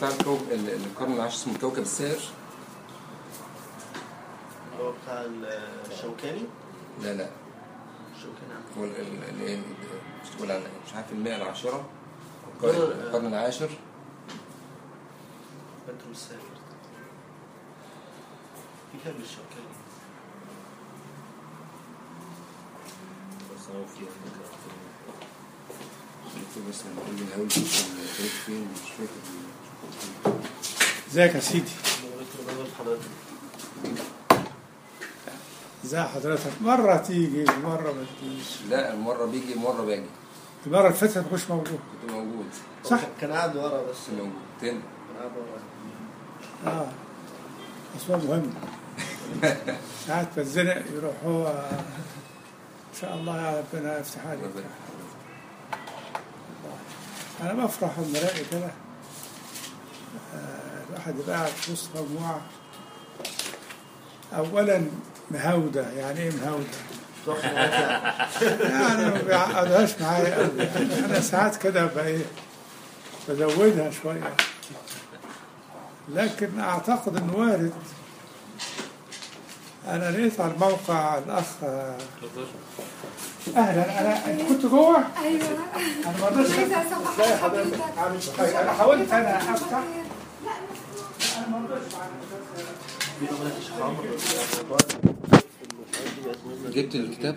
بتاع الكوكب ال- القرن العاشر اسمه كوكب السائر هو بتاع الشوكاني لا لا الشوكاني عم. هو ال- ال- اللي هي مش تقول عن مش عارف المئة العاشرة بدر- القرن القرن العاشر بدر السافر في كتاب الشوكاني شوف بس لما يجي الهول التاريخ فين مش فاكر ازيك يا سيدي مغرب مغرب حضرتك ازي حضرتك مرة تيجي مرة ما تجيش لا مرة بيجي مرة باجي المرة اللي فاتت ما كنتش موجود كنت موجود صح. هو كان قاعد ورا بس كنت موجود تاني كان قاعد ورا اه اسماء مهم ساعات بتزنق يروح هو ان شاء الله يا ربنا يفتح عليك ربنا انا بفرح لما الاقي كده آه، الواحد يبقى قاعد في وسط مجموعه اولا مهوده يعني ايه مهوده؟ تاخد معاك يعني. يعني ما بيعقدهاش معايا قوي يعني انا ساعات كده بقى ايه بزودها شويه لكن اعتقد انه وارد انا لقيت على الموقع الاخ اهلا انا انت كنت جوه؟ ايوه انا ما رضيتش عايزه اصبح لا يا حضرتك عامل حاجة. انا حاولت انا افتح في أغنية الشيخ عمرو جبت الكتاب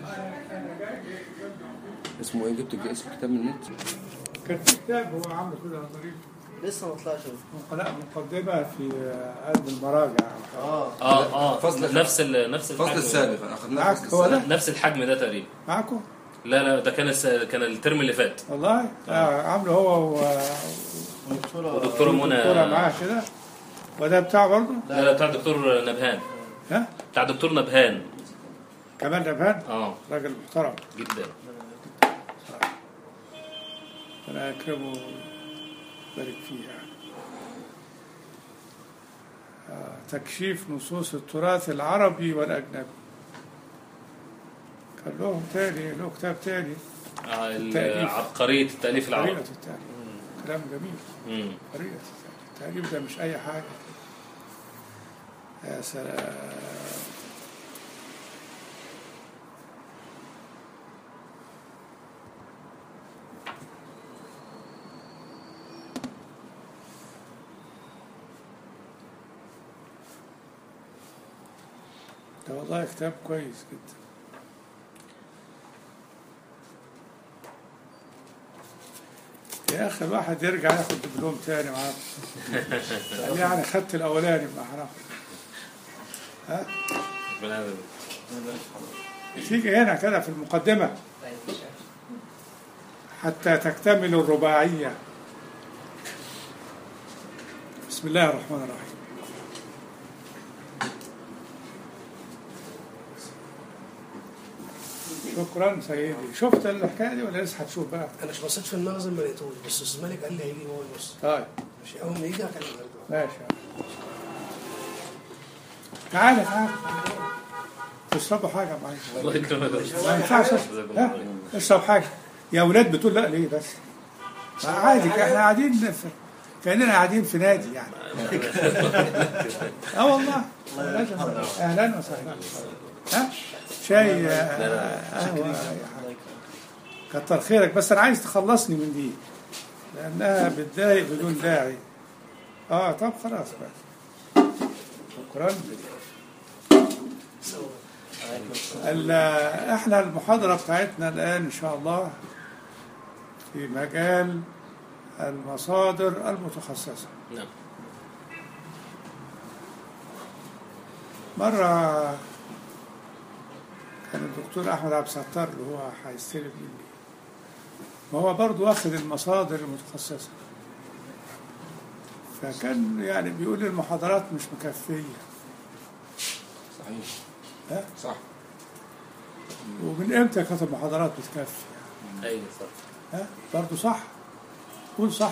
اسمه ايه جبت اسم الكتاب من النت كان في كتاب هو عامل كده ظريف لسه ما طلعش لا مقدمه في قلب المراجع اه اه اه فصل- نفس ال نفس الفصل الحجم. السابق اخذناه معاك الفصل هو السابق ده؟ نفس الحجم ده تقريبا معاكم؟ لا لا ده كان الس... كان الترم اللي فات والله آه. عامله هو و- ودكتورة ودكتوره منى والدكتوره معاه كده وده بتاع برضه لا لا بتاع الدكتور نبهان ها بتاع دكتور نبهان كمال نبهان اه راجل محترم جدا ربنا يكرمه ويبارك فيه يعني. آه، تكشيف نصوص التراث العربي والأجنبي كان له تاني له كتاب تاني آه ال- تأليف. عبقرية التأليف العربي طريقة التأليف كلام جميل مم. طريقة التأليف التأليف ده مش أي حاجة يا سلام ده والله كتاب كويس جدا يا اخي الواحد يرجع ياخد دبلوم تاني معاه قال يعني خدت الاولاني ما حرام ها ربنا تيجي هنا كده في المقدمه حتى تكتمل الرباعيه بسم الله الرحمن الرحيم شكرا سيدي شفت الحكايه دي ولا لسه هتشوف بقى انا مش بصيت في المخزن ما لقيتوش بس استاذ مالك قال لي هيجي هو يبص طيب مش اول ما يجي هكلمك ماشي تعالى تعالى تشربوا حاجه معايا الله يكرمك ما ينفعش ها اشرب حاجه يا اولاد بتقول لا ليه بس ما عادي احنا قاعدين في كاننا قاعدين في نادي يعني اه والله لازم. اهلا وسهلا ها شاي آه، قهوه أي حاجة. كتر خيرك بس انا عايز تخلصني من دي لانها بتضايق بدون داعي اه طب خلاص بقى شكرا ال- احنا المحاضرة بتاعتنا الآن إن شاء الله في مجال المصادر المتخصصة نعم مرة كان الدكتور أحمد عبد الستار اللي هو هيستلم مني وهو برضه واخد المصادر المتخصصة فكان يعني بيقول لي المحاضرات مش مكفية صحيح ها؟ صح ومن امتى كانت المحاضرات بتكفي ايوه صح ها برضه صح قول صح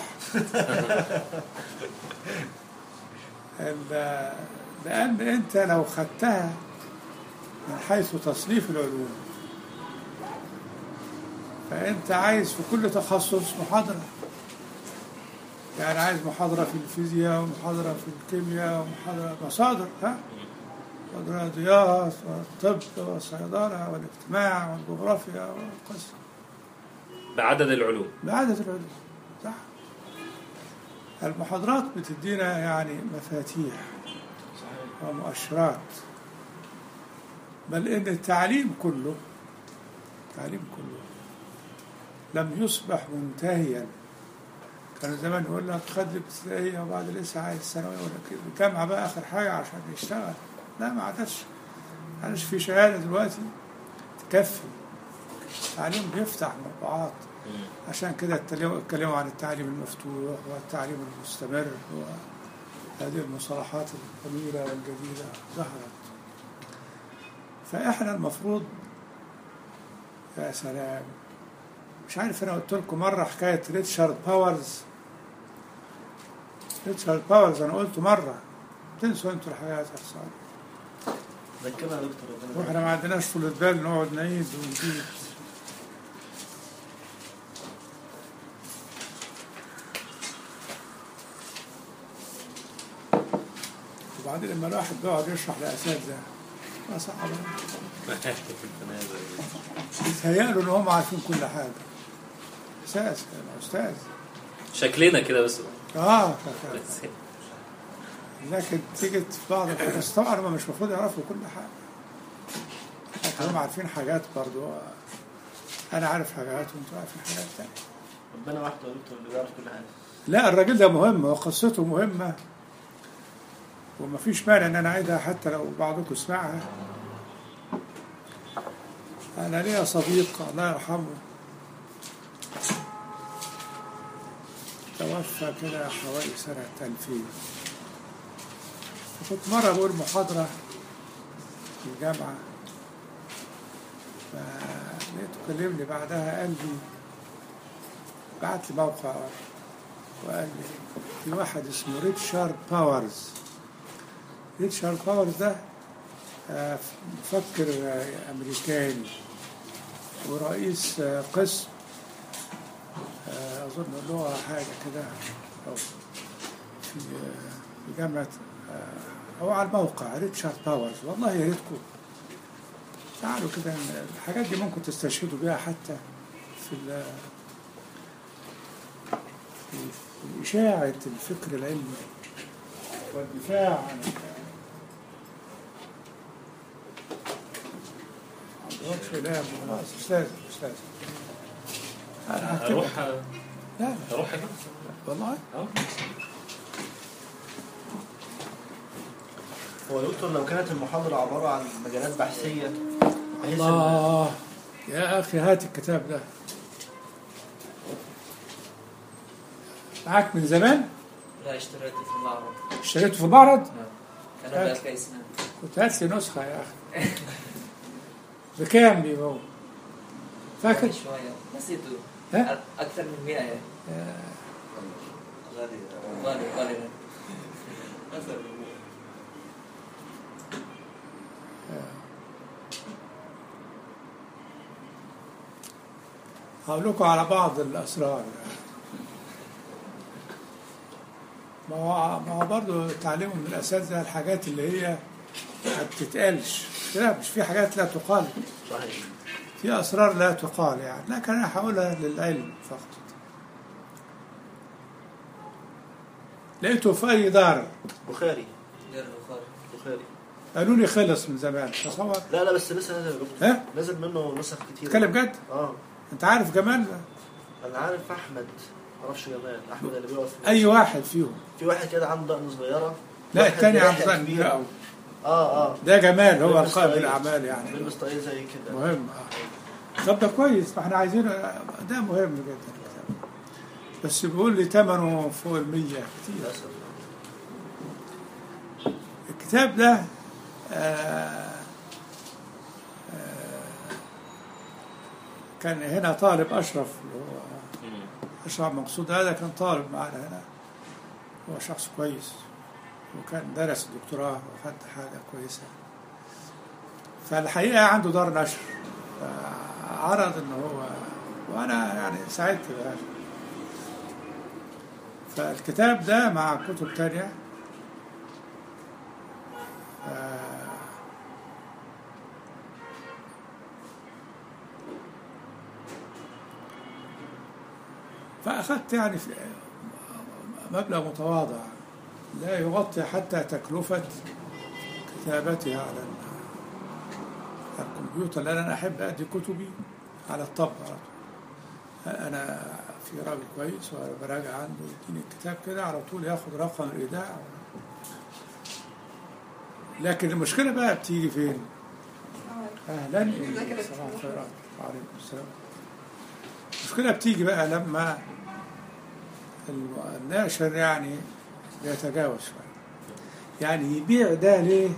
ال- لأن أنت لو خدتها من حيث تصنيف العلوم فأنت عايز في كل تخصص محاضرة يعني عايز محاضرة في الفيزياء ومحاضرة في الكيمياء ومحاضرة مصادر ها والرياضيات والطب والصيدلة والاجتماع والجغرافيا والقصة بعدد العلوم بعدد العلوم صح المحاضرات بتدينا يعني مفاتيح ومؤشرات بل ان التعليم كله التعليم كله لم يصبح منتهيا كان زمان يقول لك خد الابتدائيه وبعد لسه عايز ثانويه ولا كده الجامعه بقى اخر حاجه عشان يشتغل لا ما عادش ما عادش في شهاده دلوقتي تكفي التعليم بيفتح مربعات عشان كده اتكلموا اتكلموا عن التعليم المفتوح والتعليم المستمر وهذه المصطلحات الجميلة والجديدة ظهرت فإحنا المفروض يا سلام مش عارف أنا قلت لكم مرة حكاية ريتشارد باورز ريتشارد باورز أنا قلته مرة تنسوا أنتوا الحاجات يا حسام ذكرنا يا دكتور ربنا واحنا ما عندناش طولة بال نقعد نعيد ونزيد وبعدين لما الواحد بيقعد يشرح لأساتذة ما صعب يتهيألوا إن هم عارفين كل حاجة أساس أنا أستاذ شكلنا كده بس آه ف- ف- لكن تيجي في بعض الحاجات طبعا هم مش المفروض يعرفوا كل حاجة حتى هم عارفين حاجات برضو أنا عارف حاجات وأنتوا عارفين حاجات تانية ربنا وحده يا دكتور اللي بيعرف كل حاجه لا الراجل ده مهم وقصته مهمة ومفيش مانع إن أنا أعيدها حتى لو بعضكم سمعها أنا ليا صديق الله يرحمه توفى كده حوالي سنة 2000 فكنت مرة بقول محاضرة في الجامعة فلقيته كلمني بعدها قال لي بعت لي موقع وقال لي في واحد اسمه ريتشارد باورز ريتشارد باورز ده آه، مفكر آه، أمريكاني ورئيس آه، قسم آه، أظن له حاجة كده أو في آه، في جامعة آه، أو على الموقع ريتشارد باورز والله يا ريتكم تعالوا كده الحاجات دي ممكن تستشهدوا بيها حتى في ال- في في إشاعة الفكر العلمي والدفاع عن عندهمش لا خلاص أستاذ أستاذ أنا هكتب اروح لا لا اروح هنا والله اه هو يا دكتور لو كانت المحاضره عباره عن مجالات بحثيه بحيث إن- الله يا أخي هات الكتاب ده معاك من زمان لا اشتريته في المعرض اشتريته في المعرض كان هات. ذلك اسمه كنت هات لي نسخة يا أخي بكام بيبقى هو؟ فاكر؟ شوية نسيته ها؟ أكثر من 100 يعني غالي غالي أكثر من 100 هقول لكم على بعض الأسرار ما هو ما هو برضه تعليمهم من الأساتذة الحاجات اللي هي ما بتتقالش لا مش في حاجات لا تقال صحيح في أسرار لا تقال يعني لكن أنا هقولها للعلم فقط لقيته في أي دار بخاري غير البخاري بخاري قالوا لي خلص من زمان تصور لا لا بس لسه نازل يا دكتور ها؟ نازل منه نسخ كتير تتكلم جد اه أنت عارف جمال ده؟ انا عارف احمد معرفش جمال احمد اللي بيقف أي واحد فيهم في واحد كده عنده دقن صغيره لا واحد التاني بلحية عبد كبيرة. الله اه اه ده جمال هو بيلبس القائم طاقية. بالأعمال يعني بيلبس طاقية زي كده مهم اه طب ده كويس ما احنا عايزين ده مهم جدا الكتاب بس بيقول لي ثمنه فوق المية كتير للاسف الكتاب ده آه آه كان هنا طالب أشرف اللي هو أشرف مقصود هذا كان طالب معنا هنا هو شخص كويس وكان درس الدكتوراه وخد حاجة كويسة فالحقيقة عنده دار نشر عرض ان هو وانا يعني سعدت بهذا فالكتاب ده مع كتب تانية ف- فأخذت يعني في مبلغ متواضع لا يغطي حتى تكلفة كتابتها على ال- على الكمبيوتر لأن أنا أحب أدي كتبي على الطبع على طول. أنا في راجل كويس وأنا براجع عنده يديني الكتاب كده على طول ياخد رقم الإيداع لكن المشكلة بقى بتيجي فين؟ أهلا صباح الخيرات وعليكم السلام المشكلة بتيجي بقى لما الم- الناشر يعني يتجاوز شوية يعني يبيع ده ليه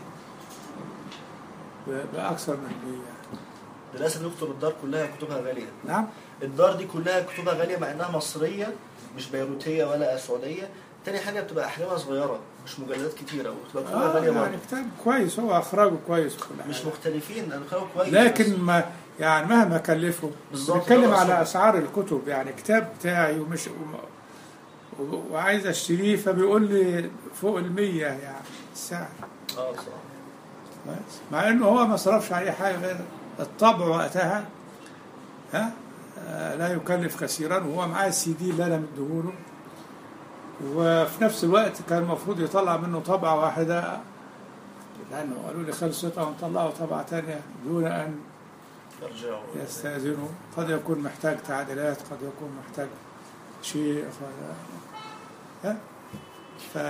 ب- بأكثر من مية للاسف يا دكتور الدار كلها كتبها غاليه نعم الدار دي كلها كتبها غاليه مع انها مصريه مش بيروتيه ولا سعوديه تاني حاجه بتبقى احجامها صغيره مش مجلدات كتيره وبتبقى كتبها آه غاليه يعني برضه كتاب كويس هو أخرجه كويس وكل مش حاجة. مختلفين انا بخلوا كويس لكن ما يعني مهما كلفه بالظبط، بنتكلم ده على أقصد. اسعار الكتب يعني كتاب بتاعي ومش وم- و- وعايز اشتريه فبيقول لي فوق المية يعني السعر اه صح كويس مع انه هو ما صرفش عليه حاجه غير الطبع وقتها ها آه، لا يكلف كثيرا وهو معاه السي دي اللي انا مديهوله وفي نفس الوقت كان المفروض يطلع منه طبعه واحده لانه قالوا لي خلصت ونطلعه طبعه ثانيه دون ان ارجعوا يستأذنوا قد يكون محتاج تعديلات قد يكون محتاج شيء قد- ها ف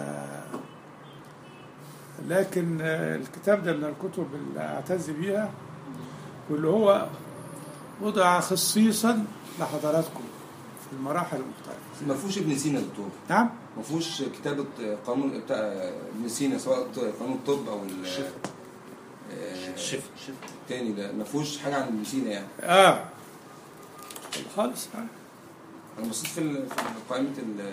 لكن آه، الكتاب ده من الكتب اللي اعتز بيها واللي هو وضع خصيصا لحضراتكم في المراحل المختلفة ما فيهوش ابن سينا يا دكتور نعم ما فيهوش كتابة قانون بتاع ابن سينا سواء قانون الطب او ال الشفا. آه، الشفا. التاني ده ما فيهوش حاجة عن ابن سينا يعني اه خالص آه. انا بصيت في ال- في قائمة ال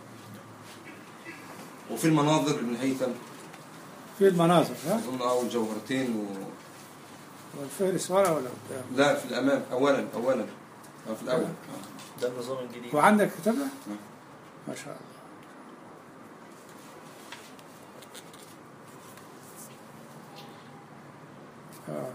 وفي المناظر ابن هيثم في المناظر ها اظن اه والجوهرتين و... والفهرس ورا ولا قدام لا في الامام اولا اولا اه في الاول آه. ده النظام الجديد وعندك كتاب ده؟ نعم. ما شاء الله آه.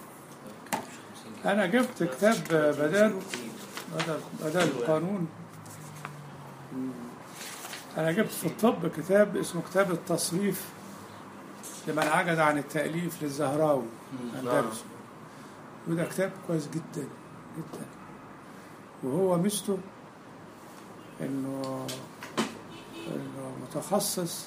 أنا جبت كتاب بداله بدل بدل القانون مم. أنا جبت في الطب كتاب اسمه كتاب التصريف لمن عجز عن التأليف للزهراوي أندلس وده كتاب كويس جدا جدا وهو ميزته انه انه متخصص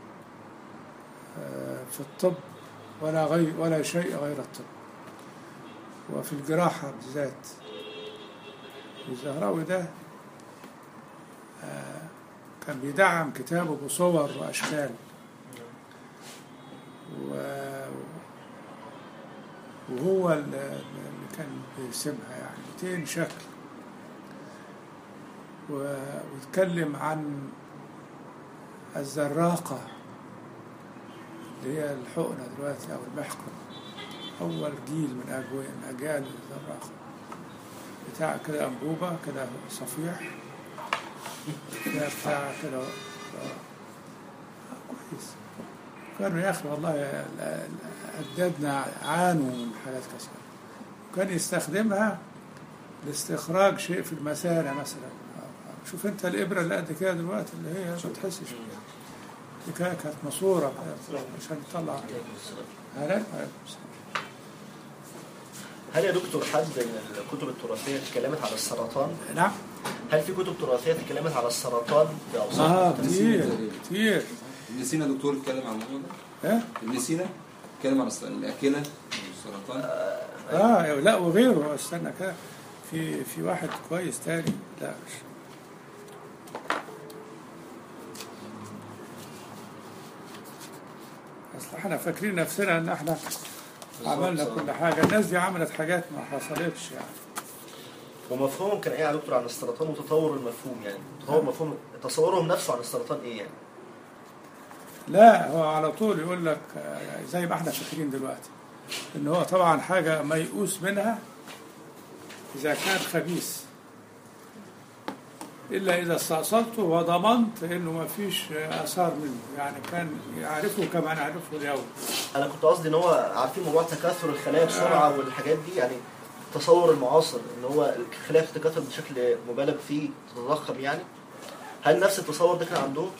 آه، في الطب ولا غير ولا شيء غير الطب وفي الجراحة بالذات الزهراوي ده آه، كان بيدعم كتابه بصور وأشكال و- وهو اللي اللي كان بيرسمها يعني 200 شكل و- ويتكلم عن الزراقة اللي هي الحقنة دلوقتي أو المحقن أول جيل من أجوال من أجيال الزراقة بتاع كده أنبوبة كده صفيح كده بتاع كده آه، كويس كانوا يا أخي والله ال- ال- أجدادنا عانوا من حاجات كثيرة كان يستخدمها لاستخراج شيء في المثانة مثلا شوف انت الإبرة اللي قد كده دلوقتي اللي هي ما تحسش بيها دي كا- كانت ماسورة كده عشان تطلع هلا عليكم السلام. هل يا دكتور حد من الكتب التراثيه اتكلمت على السرطان؟ نعم هل في كتب تراثيه اتكلمت على السرطان باوصاف اه مختلفة؟ كتير كتير ابن سينا دكتور اتكلم عن الموضوع ده اه ابن سينا اتكلم عن الس- الاكلة والسرطان اه لا وغيره استنى كده في في واحد كويس تاني لا مش اصل احنا فاكرين نفسنا ان احنا عملنا كل حاجه الناس دي عملت حاجات ما حصلتش يعني ومفهومهم كان ايه يا دكتور عن السرطان وتطور المفهوم يعني تطور مفهوم تصورهم نفسه عن السرطان ايه يعني؟ لا هو على طول يقول لك آه، زي ما احنا فاكرين دلوقتي ان هو طبعا حاجه ميؤوس منها اذا كان خبيث إلا إذا استأصلته وضمنت إنه ما فيش آثار منه يعني كان يعرفه كما نعرفه اليوم انا كنت قصدي ان هو عارفين موضوع تكاثر الخلايا بسرعه والحاجات دي يعني التصور المعاصر ان هو الخلايا بتتكاثر بشكل مبالغ فيه تتضخم يعني هل نفس التصور ده كان عندهم؟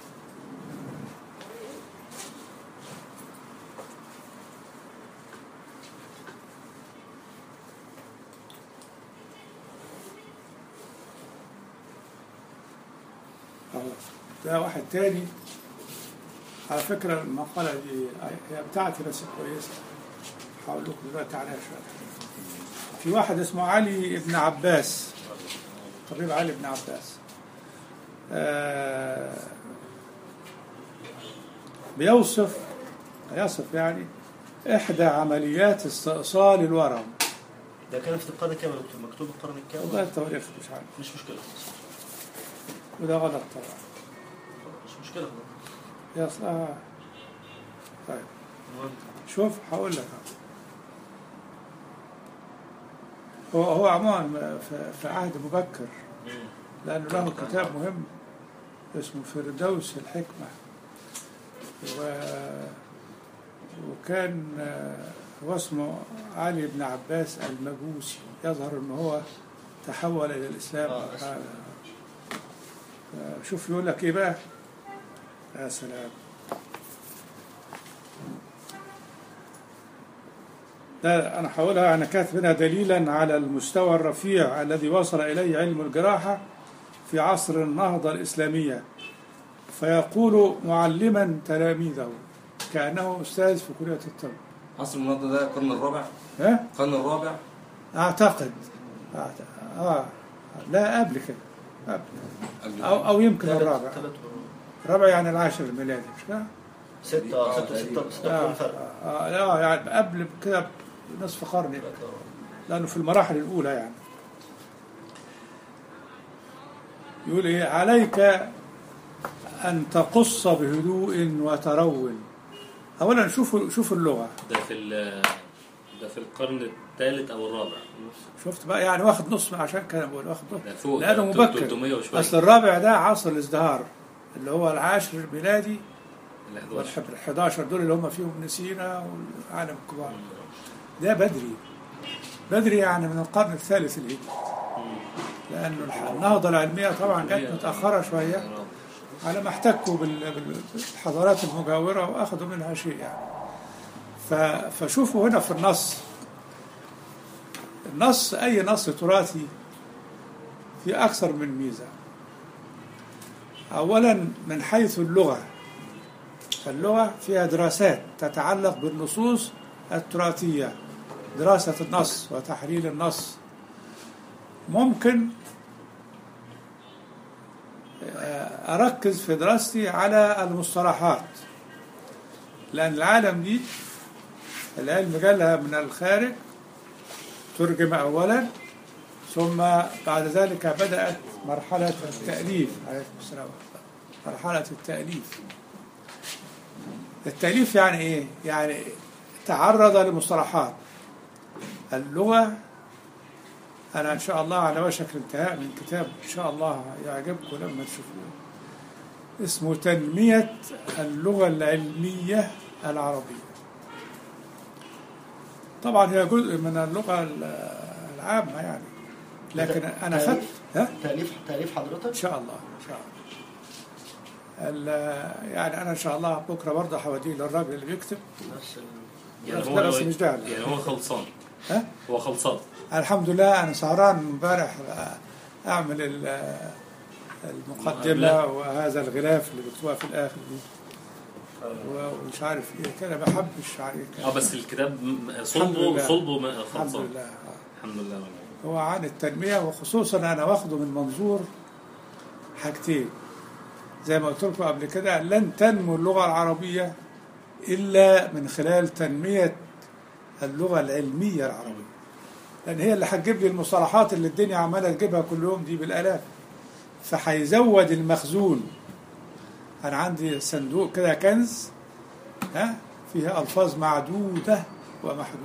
أهو. ده واحد تاني على فكرة المقالة دي هي بتاعتي بس كويسة هقول لكم دلوقتي عليها شوية في واحد اسمه علي بن عباس طبيب علي بن عباس آه بيوصف يصف يعني إحدى عمليات استئصال الورم ده كان في القرن الكام يا دكتور؟ مكتوب القرن والله الكام؟ التواريخ مش عارف مش مشكله وده غلط طبعا مش مشكله يا أص- آه. طيب المهم شوف هقول لك هو هو عموما في- في عهد مبكر لأنه له كتاب مهم اسمه فردوس الحكمة و... وكان آه، هو اسمه علي بن عباس المجوسي يظهر أنه هو تحول إلى الإسلام آه، أسلم. آه، آه، شوف يقول لك إيه بقى يا سلام ده أنا هقولها أنا كاتب هنا دليلا على المستوى الرفيع الذي وصل إليه علم الجراحة في عصر النهضة الإسلامية فيقول معلما تلاميذه كأنه أستاذ في كلية الطب عصر النهضة ده القرن الرابع ها؟ القرن الرابع أعتقد أعت- آه لا قبل كده قبل. قبل أو أو يمكن ثلاث- الرابع ثلاث قرون. الرابع يعني العاشر الميلادي مش كده؟ ستة ستة ستة ستة آه, قرون فرق آه, آه يعني قبل كده بنصف قرن يمكن. لأنه في المراحل الأولى يعني يقول إيه عليك أن تقص بهدوء وترون أولا شوفوا شوفوا اللغة ده في ال- ده في القرن الثالث او الرابع شفت بقى يعني واخد نص عشان كده بقول واخد ده نص فوق لأنه ده مبكر 300 وشويه أصل الرابع ده عصر الازدهار اللي هو العاشر الميلادي ال 11 وال 11 دول اللي هم فيهم ابن سينا والعالم الكبار ده بدري بدري يعني من القرن الثالث الهجري لأنه الح- النهضة العلمية طبعا جت متأخرة شوية على ما احتكوا بال- بال- بالحضارات المجاورة وأخذوا منها شيء يعني ف- فشوفوا هنا في النص النص أي نص تراثي في أكثر من ميزة أولا من حيث اللغة فاللغة فيها دراسات تتعلق بالنصوص التراثية دراسة النص وتحليل النص ممكن آه، أركز في دراستي على المصطلحات لأن العالم دي العلم جالها من الخارج ترجم أولا ثم بعد ذلك بدأت مرحلة التأليف عليكم السلام مرحلة التأليف التأليف يعني إيه؟ يعني تعرض لمصطلحات اللغة أنا إن شاء الله على وشك الانتهاء من كتاب إن شاء الله يعجبكم لما تشوفوه اسمه تنمية اللغة العلمية العربية طبعا هي جزء من اللغة ال- العامة يعني لكن أنا خدت ها؟ تأليف تأليف إن حضرتك شاء الله إن شاء الله ال- يعني أنا إن شاء الله بكرة برضه هوديه للراجل اللي بيكتب نفس ال... يعني بس هو ده بس مش داعي. يعني هو خلصان ها؟ هو خلصان الحمد لله أنا سهران امبارح أعمل ال- المقدمة وهذا الغلاف اللي بيكتبوها في الآخر دي ومش عارف إيه كده بحبش عليك اه بس الكتاب م- الحمد صلبه لله. صلبه م- الحمد خلصان لله الحمد لله هو عن التنمية وخصوصا أنا واخده من منظور حاجتين زي ما قلت لكم قبل كده لن تنمو اللغة العربية إلا من خلال تنمية اللغة العلمية العربية لأن هي اللي هتجيب لي المصطلحات اللي الدنيا عمالة تجيبها كل يوم دي بالآلاف فهيزود المخزون أنا عندي صندوق كده كنز ها فيها ألفاظ معدودة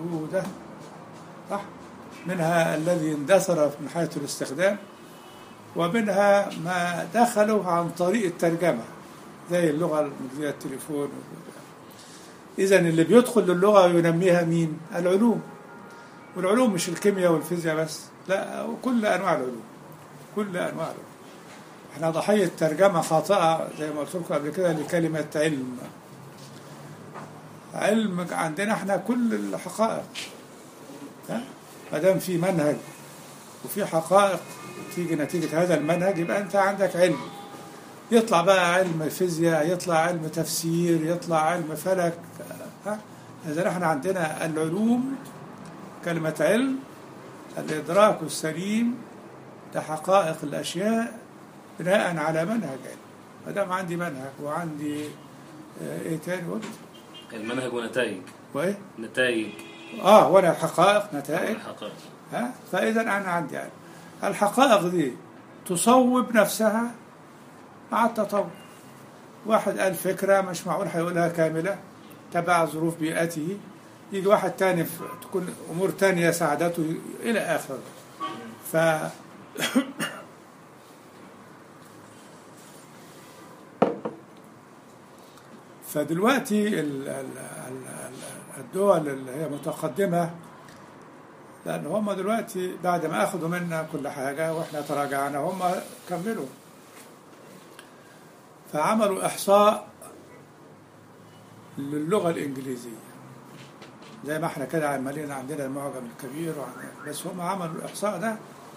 ومحدودة صح منها الذي اندثر من حيث الاستخدام ومنها ما دخلوا عن طريق الترجمة زي اللغة الإنجليزية التليفون إذا اللي بيدخل للغة وينميها مين؟ العلوم والعلوم مش الكيمياء والفيزياء بس لا كل أنواع العلوم كل أنواع العلوم احنا ضحية ترجمة خاطئة زي ما قلت لكم قبل كده لكلمة علم علم عندنا احنا كل الحقائق ها؟ ما دام في منهج وفي حقائق تيجي نتيجة هذا المنهج يبقى أنت عندك علم يطلع بقى علم فيزياء يطلع علم تفسير يطلع علم فلك ها إذا احنا عندنا العلوم كلمة علم الإدراك السليم لحقائق الأشياء بناء على منهج علم ما دام عندي منهج وعندي آه، إيه تاني قلت المنهج ونتائج وإيه نتائج آه وأنا حقائق نتائج الحقائق ها فإذا أنا عندي علم الحقائق دي تصوب نفسها مع التطور واحد قال فكرة مش معقول هيقولها كاملة تبع ظروف بيئته يجي واحد تاني في تكون أمور تانية ساعدته إلى آخره ف فدلوقتي ال- ال- ال- ال- الدول اللي هي متقدمة لأن هم دلوقتي بعد ما أخذوا منا كل حاجة وإحنا تراجعنا هم كملوا فعملوا إحصاء للغة الإنجليزية زي ما احنا كده عمالين عندنا المعجم الكبير وعندنا بس هم عملوا الإحصاء ده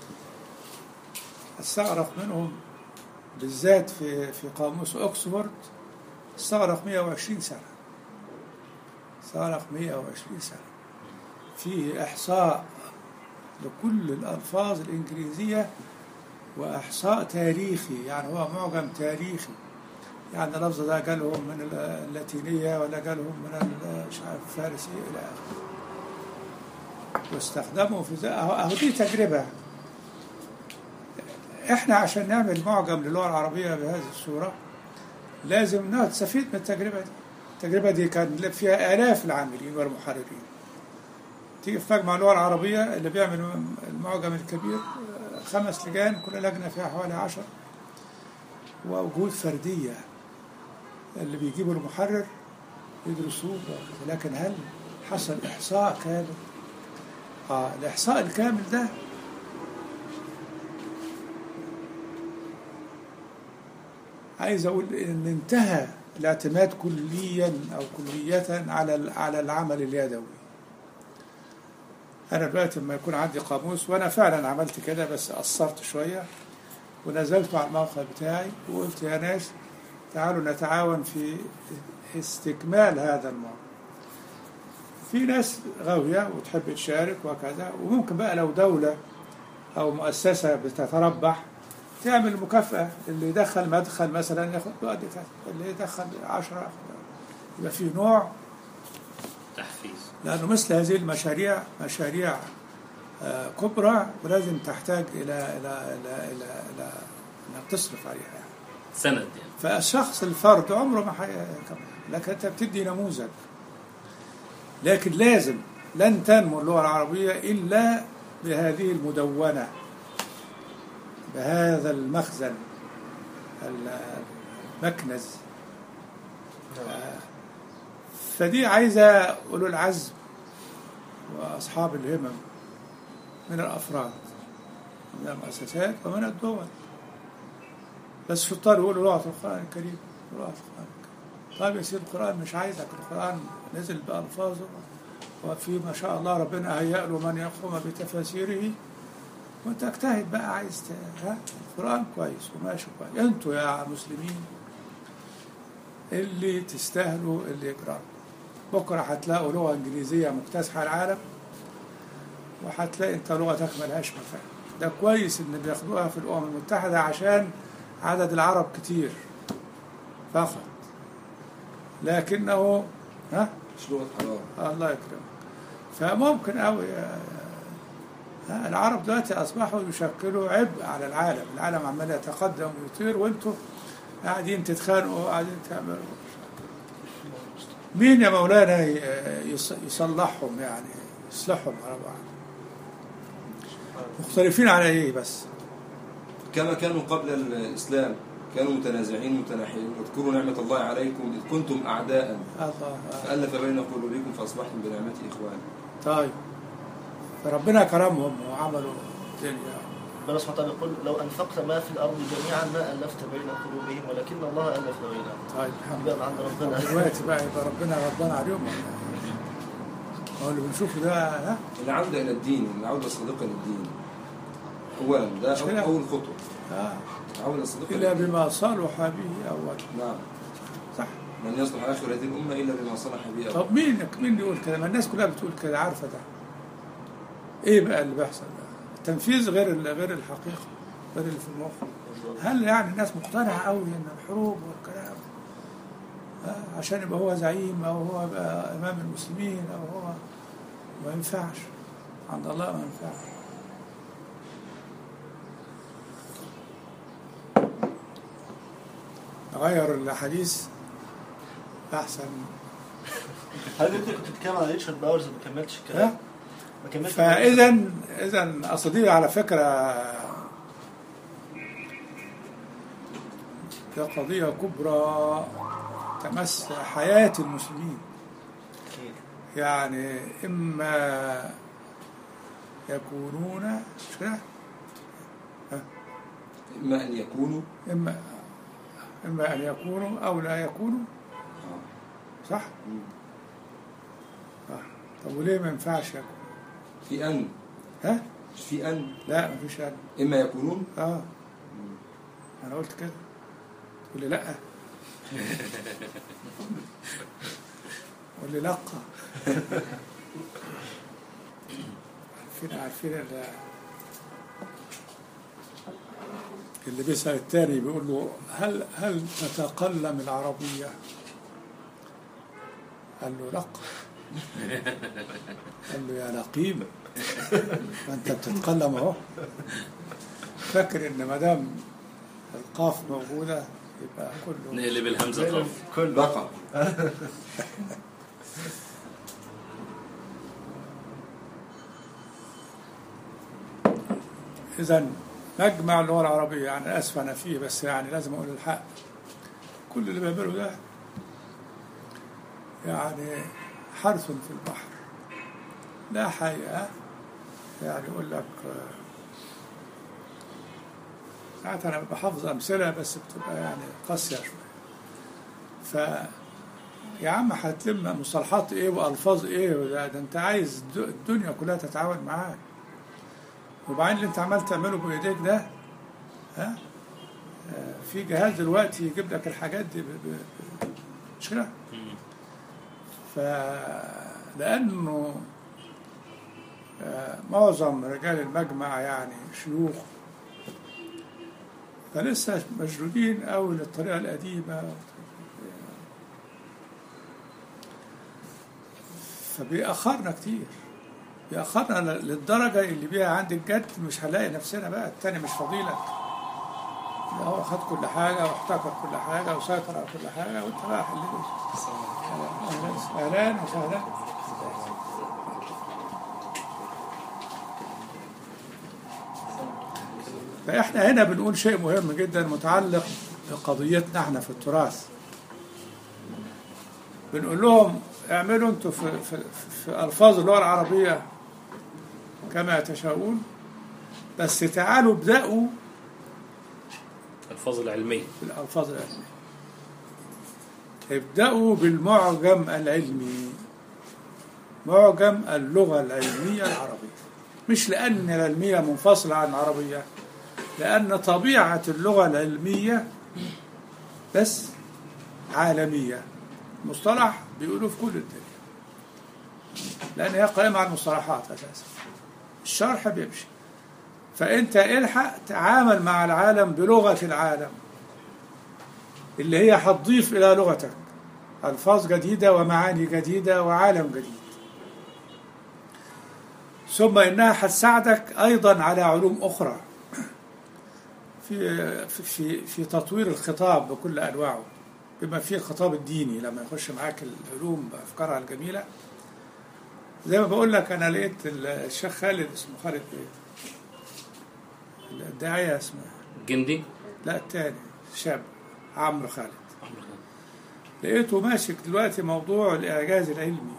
استغرق منهم بالذات في في قاموس أكسفورد استغرق 120 سنة استغرق 120 سنة فيه إحصاء لكل الألفاظ الإنجليزية وإحصاء تاريخي يعني هو معجم تاريخي يعني اللفظ ده جالهم من اللاتينية ولا جالهم من ال- مش عارف الفارسية إلى آخره واستخدموا في ذا أهو أهو دي تجربة إحنا عشان نعمل معجم للغة العربية بهذه الصورة لازم نستفيد من التجربة دي التجربة دي كان فيها آلاف العاملين والمحررين تيجي في مجمع اللغة العربية اللي بيعمل المعجم الكبير آه، خمس لجان كل لجنة فيها حوالي عشر ووجود فردية اللي بيجيبوا المحرر يدرسوه لكن هل حصل إحصاء كامل؟ آه الإحصاء الكامل ده عايز أقول إن انتهى الاعتماد كليا أو كلية على على العمل اليدوي أنا دلوقتي لما يكون عندي قاموس وأنا فعلا عملت كده بس قصرت شوية ونزلت على الموقع بتاعي وقلت يا ناس تعالوا نتعاون في استكمال هذا الموضوع في ناس غاوية وتحب تشارك وكذا وممكن بقى لو دولة أو مؤسسة بتتربح تعمل مكافأة اللي يدخل مدخل مثلا ياخد له قد كذا اللي يدخل عشرة ياخد يبقى في نوع تحفيز لأنه مثل هذه المشاريع مشاريع آه، كبرى ولازم تحتاج إلى إلى إلى إلى, إلى إنك تصرف عليها يعني. سند يعني فالشخص الفرد عمره ما حيكمل لكن أنت بتدي نموذج لكن لازم لن تنمو اللغة العربية إلا بهذه المدونة بهذا المخزن المكنز آه، فدي عايزة أولو العزم وأصحاب الهمم من الأفراد من المؤسسات ومن الدول بس شطار يقولوا لغة القرآن الكريم لغة القرآن الكريم طيب يا سيدي القرآن مش عايزك القرآن نزل بألفاظه وفي ما شاء الله ربنا هيأ له من يقوم بتفاسيره وانت اجتهد بقى عايز ت- ها القرآن كويس وماشي كويس انتوا يا مسلمين اللي تستاهلوا اللي يقرأوا بكرة هتلاقوا لغة إنجليزية مكتسحة العالم وهتلاقي انت لغتك ملهاش مكان ده كويس ان بياخدوها في الأمم المتحدة عشان عدد العرب كتير فقط لكنه ها مش لغة حرام الله يكرمك فممكن أوي ها، العرب دلوقتي أصبحوا يشكلوا عبء على العالم العالم عمال يتقدم ويطير وانتوا قاعدين تتخانقوا وقاعدين تعملوا مين يا مولانا ي- يص- يصلحهم يعني يصلحهم على بعض مختلفين على ايه بس كما كانوا قبل الإسلام كانوا متنازعين متناحرين واذكروا نعمة الله عليكم إذ كنتم أعداء الله فألف بين قلوبكم فأصبحتم بنعمته إخوانا طيب فربنا كرمهم وعملوا الدنيا ربنا سبحانه وتعالى يقول لو انفقت ما في الارض جميعا ما الفت بين قلوبهم ولكن الله الف بينهم طيب الحمد يبقى من عند لله ربنا دلوقتي بقى يبقى ربنا غضبان عليهم ولا إيه؟ هو اللي بنشوفه ده ها العودة إلى الدين العودة الصادقة للدين أولا ده مش كده؟ أول خطوة آه. العودة الصادقة إلا للدين. بما صلح به أول نعم صح من يصلح آخر هذه الأمة إلا بما صلح به أول طب مين مين يقول كده ما الناس كلها بتقول كده عارفة ده إيه بقى اللي بيحصل ده التنفيذ غير ال- غير الحقيقة غير اللي في المخ هل يعني الناس مقتنعة قوي إن الحروب والكلام آه، عشان يبقى هو زعيم أو هو يبقى إمام المسلمين أو هو ما ينفعش عند الله ما ينفعش غير الحديث أحسن هل ممكن كنت بتتكلم على ريتشارد باورز ما كملتش الكلام ها؟ ما كملتش فاذا اذا اصل دي على فكره دي قضيه كبرى تمس حياه المسلمين أكيد. يعني اما يكونون مش كده؟ إما أن يكونوا اما اما ان يكونوا او لا يكونوا صح؟ صح طب وليه ما ينفعش يكون؟ في أن ها؟ مش في أن لا ما فيش أن إما يكونون اه انا قلت كده تقول لي لا قول لي لا عارفين عارفين ال- اللي بيسأل التاني بيقول له هل هل تتقلم العربية؟ قال له لا قال له يا لقيم ما انت بتتقلم اهو فاكر ان ما دام القاف موجوده يبقى كله نقلب الهمزة قاف كل بقى اذا مجمع اللغه العربيه يعني اسف انا فيه بس يعني لازم اقول الحق كل اللي بيعمله ده يعني حرث في البحر لا حقيقه يعني يقول لك آه، ساعات انا بحافظ امثله بس بتبقى يعني قاسيه شويه ف يا عم هتلم مصطلحات ايه والفاظ ايه وده ده انت عايز الد- الدنيا كلها تتعاون معاك وبعدين اللي انت عمال تعمله بايديك ده ها آه، في جهاز دلوقتي يجيب لك الحاجات دي ب- ب- ب- مش كده؟ ف لانه آه، معظم رجال المجمع يعني شيوخ فلسه مشدودين قوي للطريقه القديمه فبيأخرنا كتير بيأخرنا ل- للدرجة اللي بيها عند الجد مش هنلاقي نفسنا بقى التاني مش فضيلك ده هو خد كل حاجة واحتكر كل حاجة وسيطر على كل حاجة وانت بقى حليت أهلا أهلا وسهلا فإحنا هنا بنقول شيء مهم جدا متعلق بقضيتنا احنا في التراث بنقول لهم اعملوا انتوا في, في, في الفاظ اللغه العربيه كما تشاءون بس تعالوا ابدأوا الفاظ العلمية بالألفاظ العلمية ابدأوا بالمعجم العلمي معجم اللغة العلمية العربية مش لأن العلمية منفصلة عن العربية لأن طبيعة اللغة العلمية بس عالمية مصطلح بيقولوه في كل الدنيا لأن هي قائمة على المصطلحات أساسا الشرح بيمشي فأنت الحق تعامل مع العالم بلغة العالم اللي هي هتضيف إلى لغتك ألفاظ جديدة ومعاني جديدة وعالم جديد ثم إنها هتساعدك أيضا على علوم أخرى في في في تطوير الخطاب بكل أنواعه بما فيه الخطاب الديني لما يخش معاك العلوم بأفكارها الجميلة زي ما بقول لك أنا لقيت الشيخ خالد اسمه خالد إيه؟ الداعية اسمه جندي لا التاني شاب عمرو خالد لقيته ماسك دلوقتي موضوع الإعجاز العلمي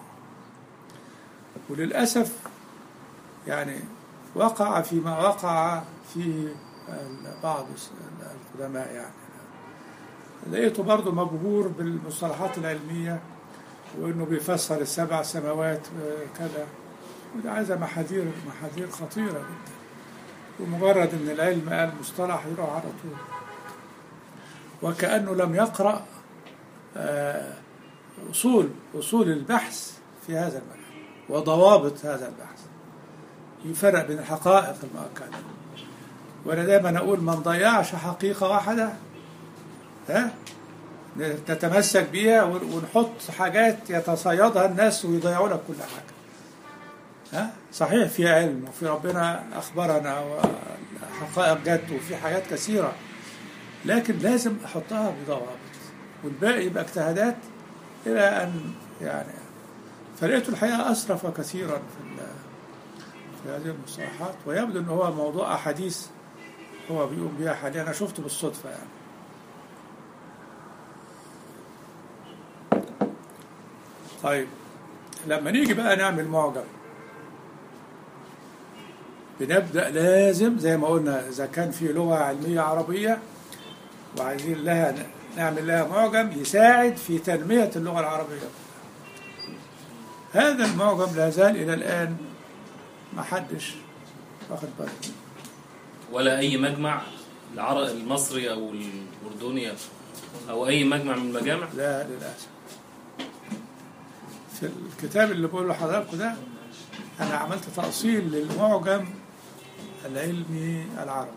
وللأسف يعني وقع فيما وقع في ال- بعض الس- القدماء يعني لقيته برضه مجبور بالمصطلحات العلمية وإنه بيفسر السبع سماوات آه، كذا وده عايزة محاذير محاذير خطيرة جدا ومجرد إن العلم قال مصطلح يروح على طول وكأنه لم يقرأ آه، أصول أصول البحث في هذا المجال وضوابط هذا البحث يفرق بين الحقائق المؤكدة وأنا دايما أقول ما نضيعش حقيقة واحدة ها نتمسك بيها ون- ونحط حاجات يتصيدها الناس ويضيعوا لك كل حاجة ها صحيح في علم وفي ربنا أخبرنا وحقائق جد وفي حاجات كثيرة لكن لازم أحطها بضوابط والباقي يبقى اجتهادات إلى أن يعني فلقيته الحقيقة أسرف كثيرا في ال- في هذه المصطلحات ويبدو أن هو موضوع أحاديث هو بيقوم بيها حاليا أنا شفته بالصدفة يعني طيب لما نيجي بقى نعمل معجم بنبدأ لازم زي ما قلنا إذا كان في لغة علمية عربية وعايزين لها نعمل لها معجم يساعد في تنمية اللغة العربية هذا المعجم لا زال إلى الآن ما حدش واخد باله ولا اي مجمع العرب المصري او الاردني او اي مجمع من المجامع لا للأسف في الكتاب اللي بقوله لحضراتكم ده أنا عملت تأصيل للمعجم العلمي العربي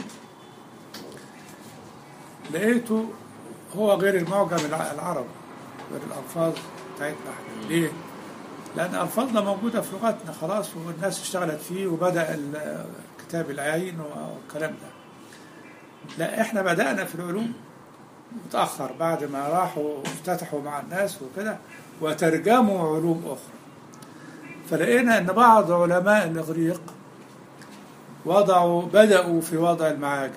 لقيته هو غير المعجم الع- العربي غير الألفاظ بتاعتنا احنا ليه؟ لأن ألفاظنا موجودة في لغتنا خلاص والناس اشتغلت فيه وبدأ ال- كتاب العين والكلام ده لا احنا بدأنا في العلوم متأخر بعد ما راحوا افتتحوا مع الناس وكده وترجموا علوم أخرى فلقينا أن بعض علماء الإغريق وضعوا بدأوا في وضع المعاجم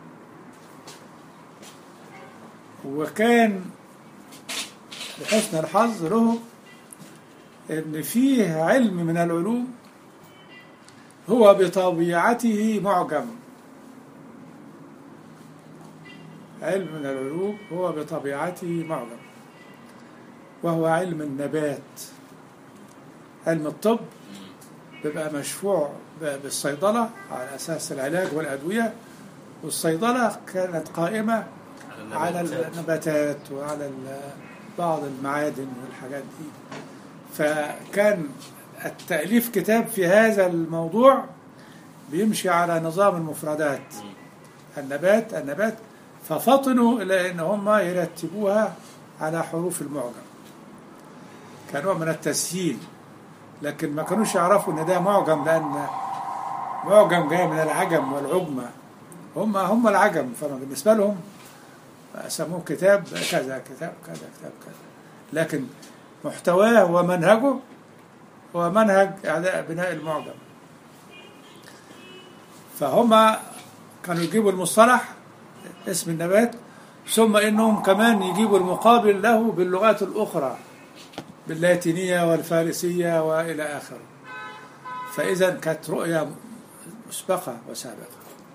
وكان لحسن الحظ لهم ان فيه علم من العلوم هو بطبيعته معجم علم من العلوم هو بطبيعته معجم وهو علم النبات علم الطب بيبقى مشفوع ب- بالصيدلة على أساس العلاج والأدوية والصيدلة كانت قائمة على النباتات وعلى ال- بعض المعادن والحاجات دي فكان التأليف كتاب في هذا الموضوع بيمشي على نظام المفردات النبات النبات ففطنوا إلى أن هم يرتبوها على حروف المعجم كنوع من التسهيل لكن ما كانوش يعرفوا ان ده معجم لان معجم جاي من العجم والعجمة هم هم العجم فبالنسبة لهم سموه كتاب كذا كتاب كذا كتاب كذا لكن محتواه ومنهجه هو منهج إعداء بناء المعجم فهم كانوا يجيبوا المصطلح اسم النبات ثم انهم كمان يجيبوا المقابل له باللغات الاخرى باللاتينيه والفارسيه والى اخره فاذا كانت رؤيه مسبقه وسابقه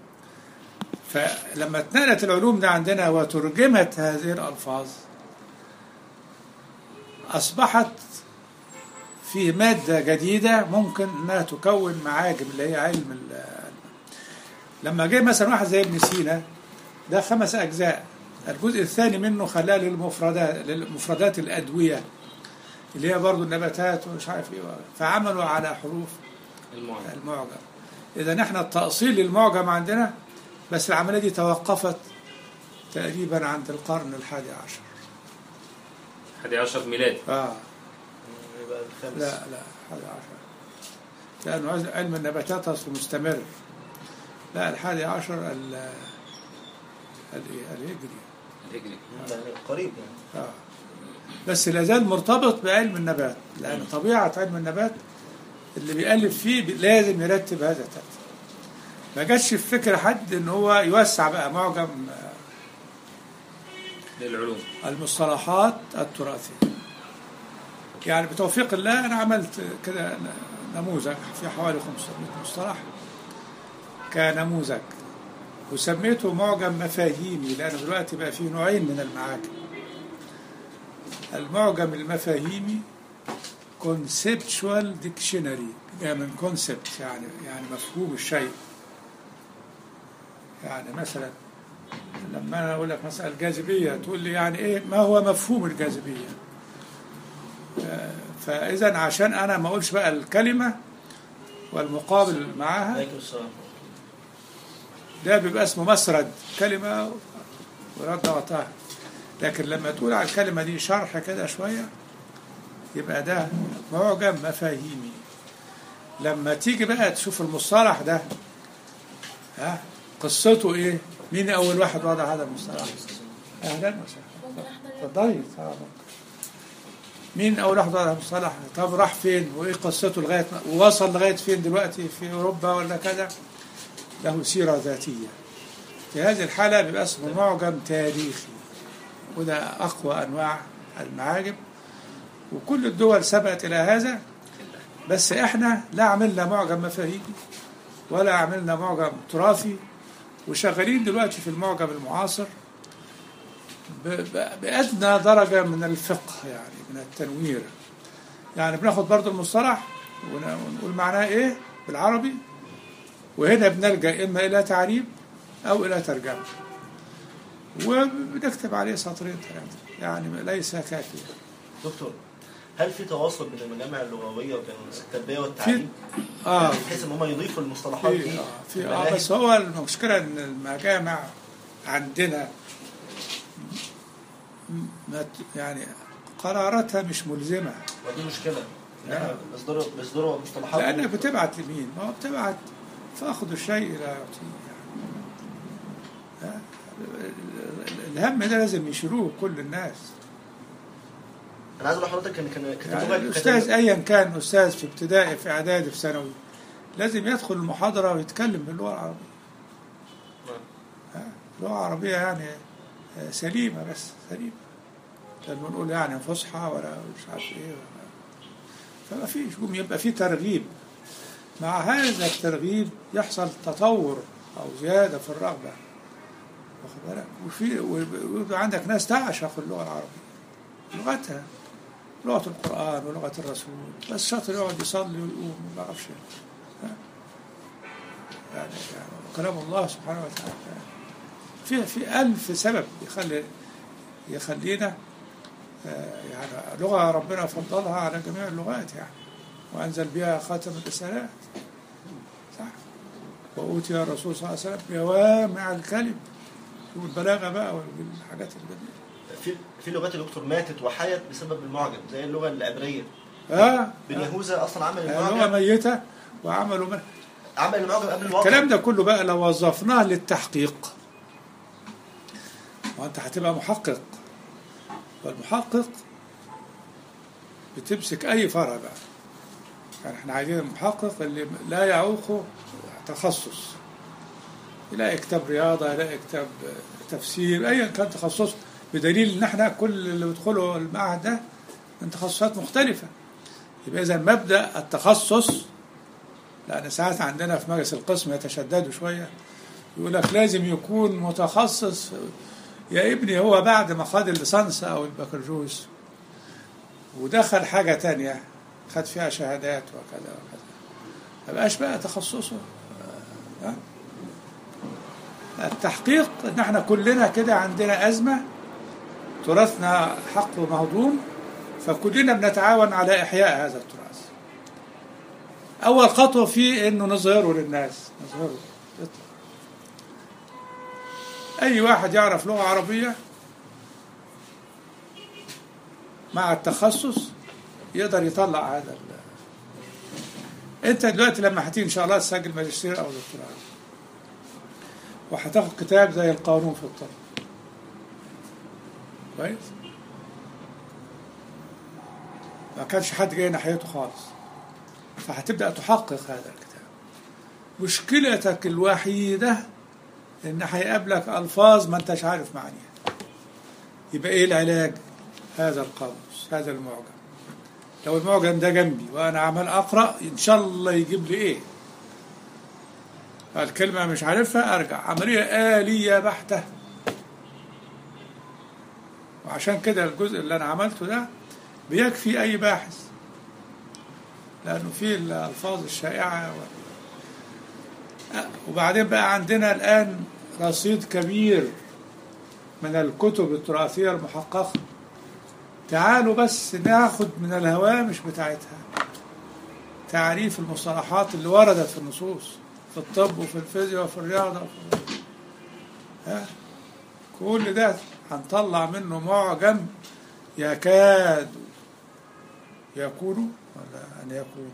فلما اتنقلت العلوم ده عندنا وترجمت هذه الالفاظ اصبحت في ماده جديده ممكن انها تكون معاجم اللي هي علم ال- لما جه مثلا واحد زي ابن سينا ده خمس أجزاء الجزء الثاني منه خلاه للمفردات للمفردات الأدوية اللي هي برضو النباتات ومش عارف ايه فعملوا على حروف المعجم المعجم إذا احنا التأصيل للمعجم عندنا بس العملية دي توقفت تقريبا عند القرن الحادي عشر 11 ميلادي آه يبقى الخامس لا لا الحادي عشر لأنه عز- علم النباتات أصله مستمر لا الحادي عشر ال ال- الهجري الهجري يعني قريب يعني آه. بس لا زال مرتبط بعلم النبات لأن طبيعة علم النبات اللي بيألف فيه بي- لازم يرتب هذا الترتيب ما جاتش في فكر حد ان هو يوسع بقى معجم للعلوم المصطلحات التراثية يعني بتوفيق الله أنا عملت كده نموذج في حوالي 500 مصطلح كنموذج وسميته معجم مفاهيمي لأن دلوقتي بقى فيه نوعين من المعاجم المعجم المفاهيمي conceptual dictionary يعني من concept يعني يعني مفهوم الشيء يعني مثلا لما انا اقول لك مثلا الجاذبيه تقول لي يعني ايه ما هو مفهوم الجاذبيه آه، فاذا عشان انا ما اقولش بقى الكلمه والمقابل معاها عليكم السلام ده بيبقى اسمه مسرد كلمه ورد غطاها لكن لما تقول على الكلمه دي شرح كده شويه يبقى ده معجم مفاهيمي لما تيجي بقى تشوف المصطلح ده ها قصته ايه مين اول واحد وضع هذا المصطلح اهلا وسهلا اتفضلي طبعا. مين اول واحد وضع المصطلح طب راح فين وايه قصته لغايه ما- ووصل لغايه فين دلوقتي في اوروبا ولا كذا له سيره ذاتيه في هذه الحاله بيبقى اسمه معجم تاريخي وده اقوى انواع المعاجم وكل الدول سبقت الى هذا بس احنا لا عملنا معجم مفاهيمي ولا عملنا معجم تراثي وشغالين دلوقتي في المعجم المعاصر ب- ب- بأدنى درجة من الفقه يعني من التنوير يعني بناخد برضو المصطلح ون- ونقول معناه ايه بالعربي وهنا بنلجأ إما إلى تعريب أو إلى ترجمة وبنكتب عليه سطرين ثلاثة يعني ليس كافيا دكتور هل في تواصل بين المجامع اللغويه وبين التربيه والتعليم؟ اه يعني بحيث ان هم يضيفوا المصطلحات في دي آه في المناهج؟ آه بس هو المشكلة إن المجامع عندنا م- ما ت- يعني قراراتها مش ملزمة ودي مشكله إن إحنا لا. بيصدروا بيصدروا مصطلحات لأنك بتبعت لمين؟ ما هو بتبعت فأخذ الشيء لا يعطيه يعني. ها؟ الهم ده لازم يشيلوه كل الناس انا عايز اقول لحضرتك ان كان كانت يعني اللغه الأستاذ كانت- أيا كان أستاذ في ابتدائي في إعدادي في ثانوي لازم يدخل المحاضرة ويتكلم باللغة العربية ها؟ لغة عربية يعني آه، سليمة بس سليمة لما نقول يعني فصحى ولا مش عارف ايه ولا فما فيش يقوم يبقى في ترغيب مع هذا الترغيب يحصل تطور او زياده في الرغبه واخد بالك وفي ويبقى عندك ناس تعشق اللغه العربيه لغتها لغه القران ولغه الرسول بس شاطر يقعد يصلي ويقوم ما بعرفش ها؟ يعني, يعني كلام الله سبحانه وتعالى في في ألف سبب يخلي يخلينا آه، يعني لغة ربنا فضلها على جميع اللغات يعني وأنزل بها خاتم الرسالات صح وأوتي الرسول صلى الله عليه وسلم جوامع الكلم والبلاغة بقى والحاجات الجميلة في في لغات يا دكتور ماتت وحيت بسبب المعجم زي اللغه العبريه اه بن يهوذا اصلا عمل لغة المعجم ميتة وعملوا من عمل المعجم قبل الواقع الكلام ده كله بقى لو وظفناه للتحقيق وانت هتبقى محقق والمحقق بتمسك اي فرع بقى يعني احنا عايزين المحقق اللي لا يعوقه تخصص يلاقي كتاب رياضه يلاقي كتاب تفسير ايا كان تخصصه بدليل ان احنا كل اللي بيدخلوا المعهد ده من تخصصات مختلفه يبقى اذا مبدا التخصص لأن ساعات عندنا في مجلس القسم يتشددوا شوية يقول لك لازم يكون متخصص يا ابني هو بعد ما خد الليسانس أو البكالوريوس ودخل حاجة تانية خد فيها شهادات وكذا وكذا ما بقاش بقى تخصصه ها؟ التحقيق ان احنا كلنا كده عندنا أزمة تراثنا حق مهضوم فكلنا بنتعاون على إحياء هذا التراث أول خطوة فيه إنه نظهره للناس نظهره يطلع. أي واحد يعرف لغة عربية مع التخصص يقدر يطلع هذا ال... أنت دلوقتي لما هتيجي إن شاء الله تسجل ماجستير أو دكتوراه وهتاخد كتاب زي القانون في الطب كويس ما كانش حد جاي ناحيته خالص فهتبدأ تحقق هذا الكتاب مشكلتك الوحيدة إن هيقابلك ألفاظ ما أنتش عارف معانيها يبقى إيه العلاج؟ هذا القاموس هذا المعجم لو المعجم ده جنبي وأنا عمال أقرأ إن شاء الله يجيب لي إيه الكلمة مش عارفها أرجع عملية آلية بحتة وعشان كده الجزء اللي أنا عملته ده بيكفي أي باحث لأنه فيه الألفاظ الشائعة و... وبعدين بقى عندنا الآن رصيد كبير من الكتب التراثية المحققة تعالوا بس ناخد من الهوامش بتاعتها تعريف المصطلحات اللي وردت في النصوص في الطب وفي الفيزياء وفي الرياضة وفي ها كل ده هنطلع منه معجم يكاد يكون ولا أن يكون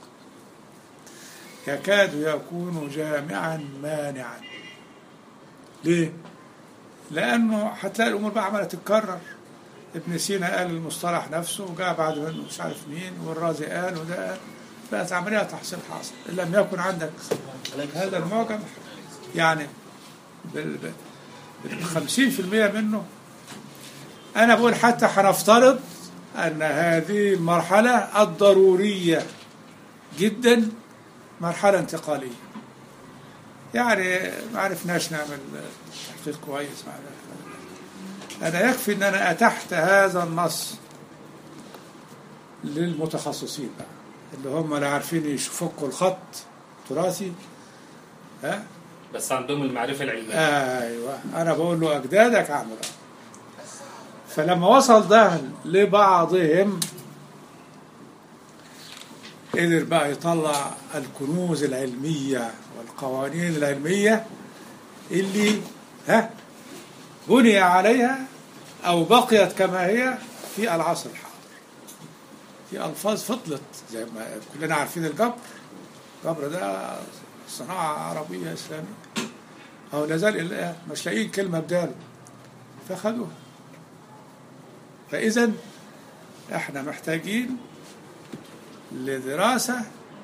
يكاد يكون جامعا مانعا ليه؟ لأنه هتلاقي الأمور بقى عمالة تتكرر ابن سينا قال المصطلح نفسه وجاء بعد منه مش عارف مين والرازي قال وده قال بقت عملية تحصيل حاصل إن لم يكن عندك هذا المعجم يعني بال خمسين في المية منه أنا بقول حتى هنفترض أن هذه المرحلة الضرورية جدا مرحلة انتقالية يعني ما عرفناش نعمل تحقيق كويس مع أنا يكفي أن أنا أتحت هذا النص للمتخصصين بقى اللي هم اللي عارفين يفكوا الخط تراثي ها بس عندهم المعرفة العلمية ايوه انا بقول له اجدادك عملوا فلما وصل ده لبعضهم قدر بقى يطلع الكنوز العلمية والقوانين العلمية اللي ها بني عليها أو بقيت كما هي في العصر الحاضر في ألفاظ فضلت زي ما كلنا عارفين الجبر الجبر ده صناعة عربية إسلامية أو لازال الآن مش لاقيين كلمة بداله فخدوها فإذا احنا محتاجين لدراسة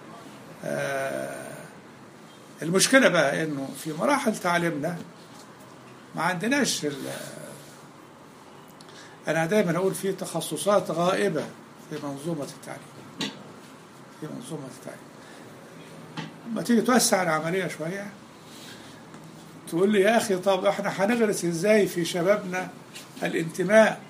آه المشكلة بقى انه في مراحل تعليمنا ما عندناش ال- انا دايما اقول في تخصصات غائبة في منظومة التعليم في منظومة التعليم ما تيجي توسع العملية شوية تقول لي يا أخي طب احنا هنغرس ازاي في شبابنا الانتماء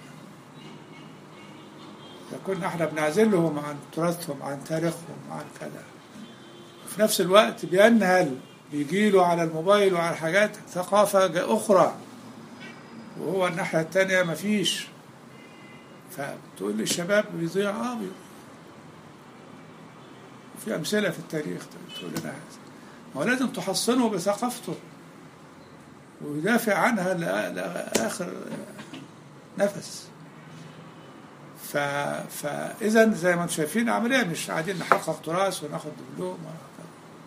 كنا احنا بنعزلهم عن تراثهم عن تاريخهم عن كذا في نفس الوقت بينهل بيجيله على الموبايل وعلى حاجات ثقافة جا- أخرى وهو الناحية التانية مفيش فتقول لي الشباب بيضيع اه بيضيع في أمثلة في التاريخ تقول لنا هذا ما هو لازم تحصنه بثقافته ويدافع عنها لآ- لآخر نفس ف... فإذا زي ما انتم شايفين عملية مش قاعدين نحقق تراث وناخد دبلوم ولا-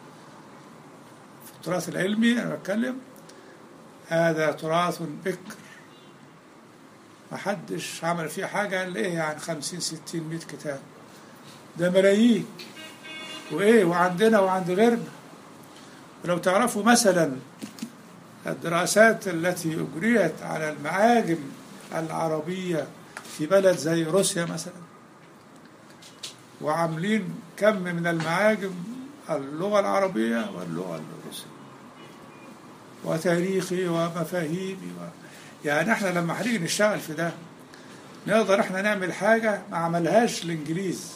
في التراث العلمي أنا بتكلم هذا تراث بكر ما حدش عمل فيه حاجة إلا إيه يعني خمسين ستين مئة كتاب ده ملايين وإيه وعندنا وعند غيرنا ولو تعرفوا مثلا الدراسات التي أجريت على المعاجم العربية في بلد زي روسيا مثلا وعاملين كم من المعاجم اللغة العربية واللغة الروسية وتاريخي ومفاهيمي و... يعني احنا لما هنيجي نشتغل في ده نقدر احنا نعمل حاجة ما عملهاش الانجليز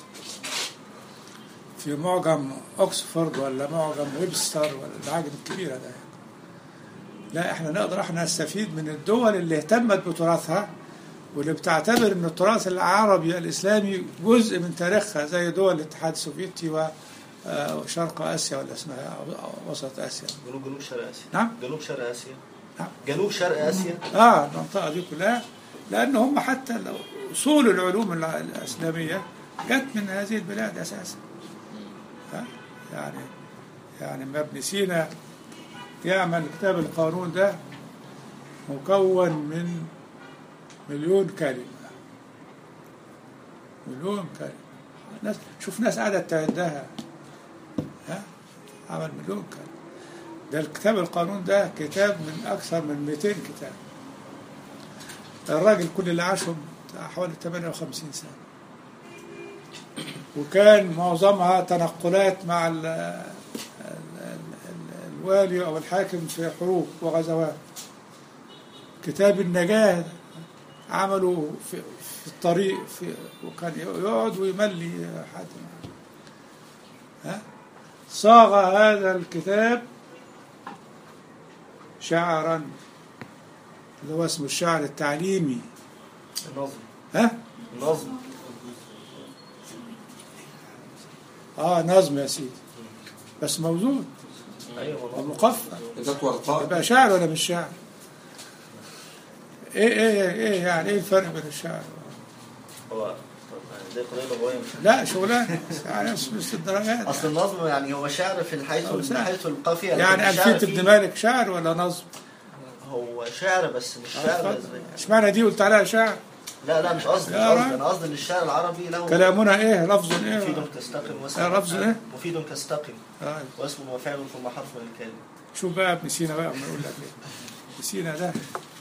في معجم اوكسفورد ولا معجم ويبستر ولا المعاجم الكبيرة ده لا احنا نقدر احنا نستفيد من الدول اللي اهتمت بتراثها واللي بتعتبر ان التراث العربي الاسلامي جزء من تاريخها زي دول الاتحاد السوفيتي و- آه، وشرق اسيا ولا اسمها أو- وسط اسيا جنوب جنوب شرق اسيا نعم جنوب شرق اسيا نعم. جنوب شرق اسيا اه المنطقه دي كلها لان هم حتى لو اصول العلوم الع- الاسلاميه جت من هذه البلاد اساسا ها؟ يعني يعني ما ابن سينا يعمل كتاب القانون ده مكون من مليون كلمه مليون كلمه ناس شوف ناس قاعده تعدها ها عمل مليون كلمه ده الكتاب القانون ده كتاب من أكثر من 200 كتاب الراجل كل اللي عاشهم حوالي 58 سنة وكان معظمها تنقلات مع ال ال ال الوالي أو الحاكم في حروب وغزوات كتاب النجاة عملوا في, في الطريق في وكان يقعد ويملي حد معه. ها صاغ هذا الكتاب شعرا اللي هو اسمه الشعر التعليمي النظم ها النظم اه نظم يا سيدي بس موجود ايوه نظم مقفى ذات ورقاء يبقى شعر ولا مش شعر ايه ايه ايه يعني ايه الفرق بين الشعر هو طب يعني دي قضيه لغويه مش لا شغلانه يعني مش مش الدرجات اصل النظم يعني هو شعر في حيث أو من شعر. حيث القافيه يعني لكن الشعر ألفية فيه- ابن مالك شعر ولا نظم؟ هو شعر بس مش شعر اتفضل. زي- اشمعنى دي قلت عليها شعر؟ لا لا مش قصدي مش يا قصدي راجل. انا قصدي ان الشعر العربي له كلامنا ايه؟ لفظ مفيد ايه؟ كاستقم آه، مثلا لفظ إيه؟ مفيد كاستقم آه. واسم وفعل ثم حرف من الكلمه شوف بقى ابن سينا بقى ما يقول لك ايه ابن سينا ده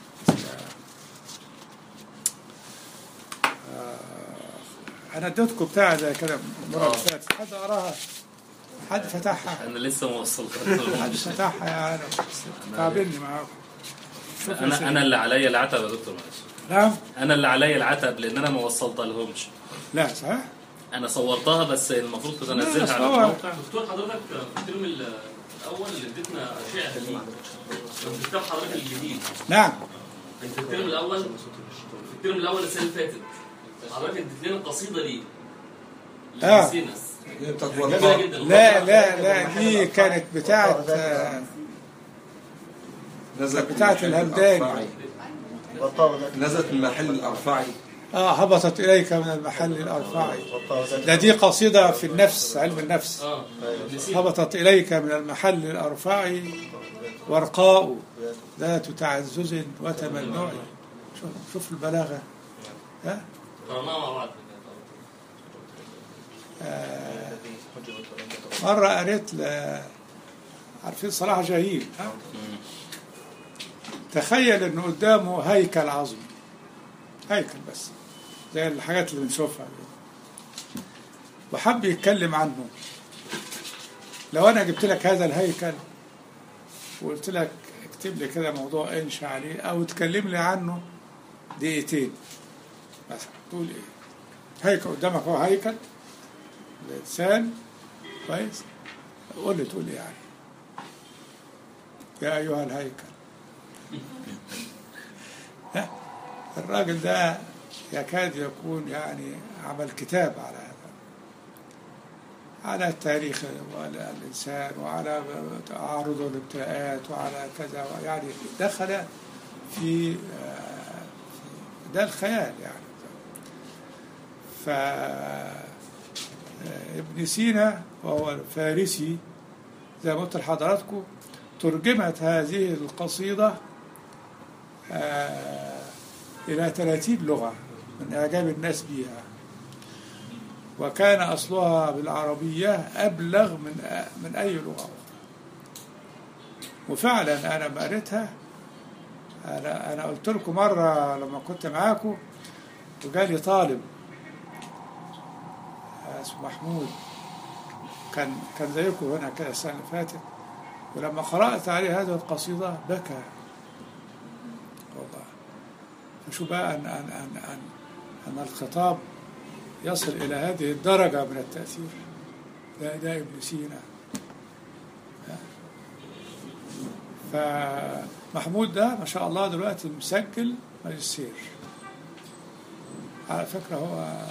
آه، انا اديتكم بتاع ده كده المره اللي فاتت حد قراها حد فتحها انا لسه ما حد وصلتش فتحها يا انا تعبني معاكم شوف يا انا سيدي. انا اللي عليا العتب يا دكتور معلش نعم انا اللي عليا العتب لان انا ما وصلتها لهمش لا صحيح انا صورتها بس المفروض كنت لا، انزلها على هو- الموقع دكتور حضرتك في الترم الاول اللي اديتنا شعر فيه في كتاب حضرتك الجديد نعم انت في الترم الاول في الترم الاول السنه اللي فاتت حضرتك اديت لنا القصيده دي آه. لسينس هي بتاعت جميله ورقاء جدا لا لا لا دي كانت بتاعت آه، نزلت بتاعت من محل الهمداني. الأرفعي. والطاء ذات نزلت من محل الأرفعي اه هبطت اليك من المحل الارفعي والطاء ذات ده دي قصيده في النفس علم النفس اه نسيت هبطت إليك من المحل الأرفع ورقاء ذات تعزز وتمنع شوف, شوف البلاغة ها؟ قرأناها مع بعض مرة قريت ل... عارفين صلاح جاهين ها؟ تخيل إنه قدامه هيكل عظمي هيكل بس زي الحاجات اللي بنشوفها دي. وحب يتكلم عنه لو أنا جبت لك هذا الهيكل وقلت لك اكتب لي كده موضوع انشا عليه او تكلم لي عنه دقيقتين مثلا تقول ايه هيكل قدامك هو هيكل الانسان كويس قول لي تقول ايه يعني يا ايها الهيكل ها؟ الراجل ده يكاد يكون يعني عمل كتاب على هذا على التاريخ وعلى الإنسان وعلى تعارض الابتلاءات وعلى كذا يعني دخل في آه، ده الخيال يعني ف آه، ابن سينا وهو فارسي زي ما قلت لحضراتكم ترجمت هذه القصيدة آه، إلى 30 لغة من إعجاب الناس بها وكان أصلها بالعربية أبلغ من من أي لغة أخرى وفعلا أنا ما قريتها أنا أنا قلت لكم مرة لما كنت معاكم وجالي طالب اسمه محمود كان كان زيكم هنا كده السنة اللي فاتت ولما قرأت عليه هذه القصيدة بكى والله فشو بقى أن أن أن أن, أن الخطاب يصل إلى هذه الدرجة من التأثير ده ده ابن سينا فمحمود ده ما شاء الله دلوقتي مسجل ماجستير على فكرة هو آه،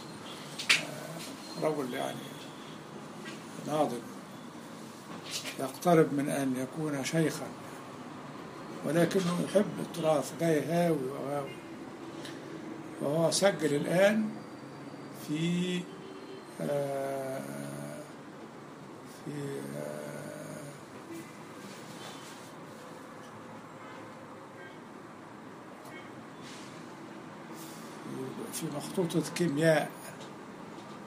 رجل يعني ناضج يقترب من أن يكون شيخا ولكنه يحب التراث جاي هاوي وهاوي وهو سجل الآن في آه، في آه، في- في مخطوطة كيمياء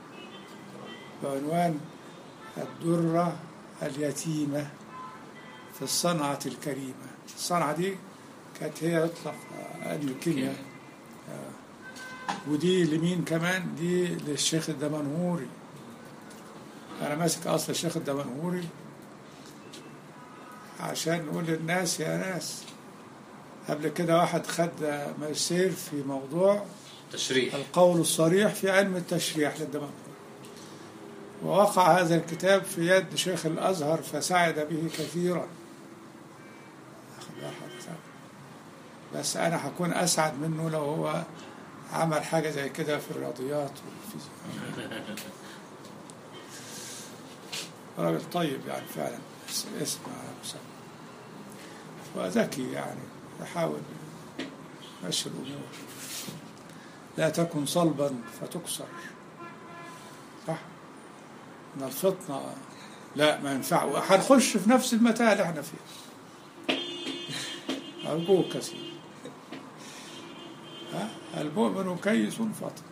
بعنوان الدرة اليتيمة في الصنعة الكريمة الصنعة دي كانت هي يطلق علم الكيمياء آه. ودي لمين كمان دي للشيخ الدمنهوري أنا ماسك أصل الشيخ الدمنهوري عشان نقول للناس يا ناس قبل كده واحد خد ماجستير في موضوع تشريح القول الصريح في علم التشريح للدمنهوري ووقع هذا الكتاب في يد شيخ الأزهر فساعد به كثيرا أخذ واحد بس أنا هكون أسعد منه لو هو عمل حاجة زي كده في الرياضيات والفيزياء راجل طيب يعني فعلا اس- اسمه مسمى وذكي يعني يحاول يمشي الأمور لا تكن صلبا فتكسر صح ان الفطنة لا ما ينفع هنخش في نفس المتاهة اللي احنا فيها أرجوك يا سيدي ها المؤمن كيس فطن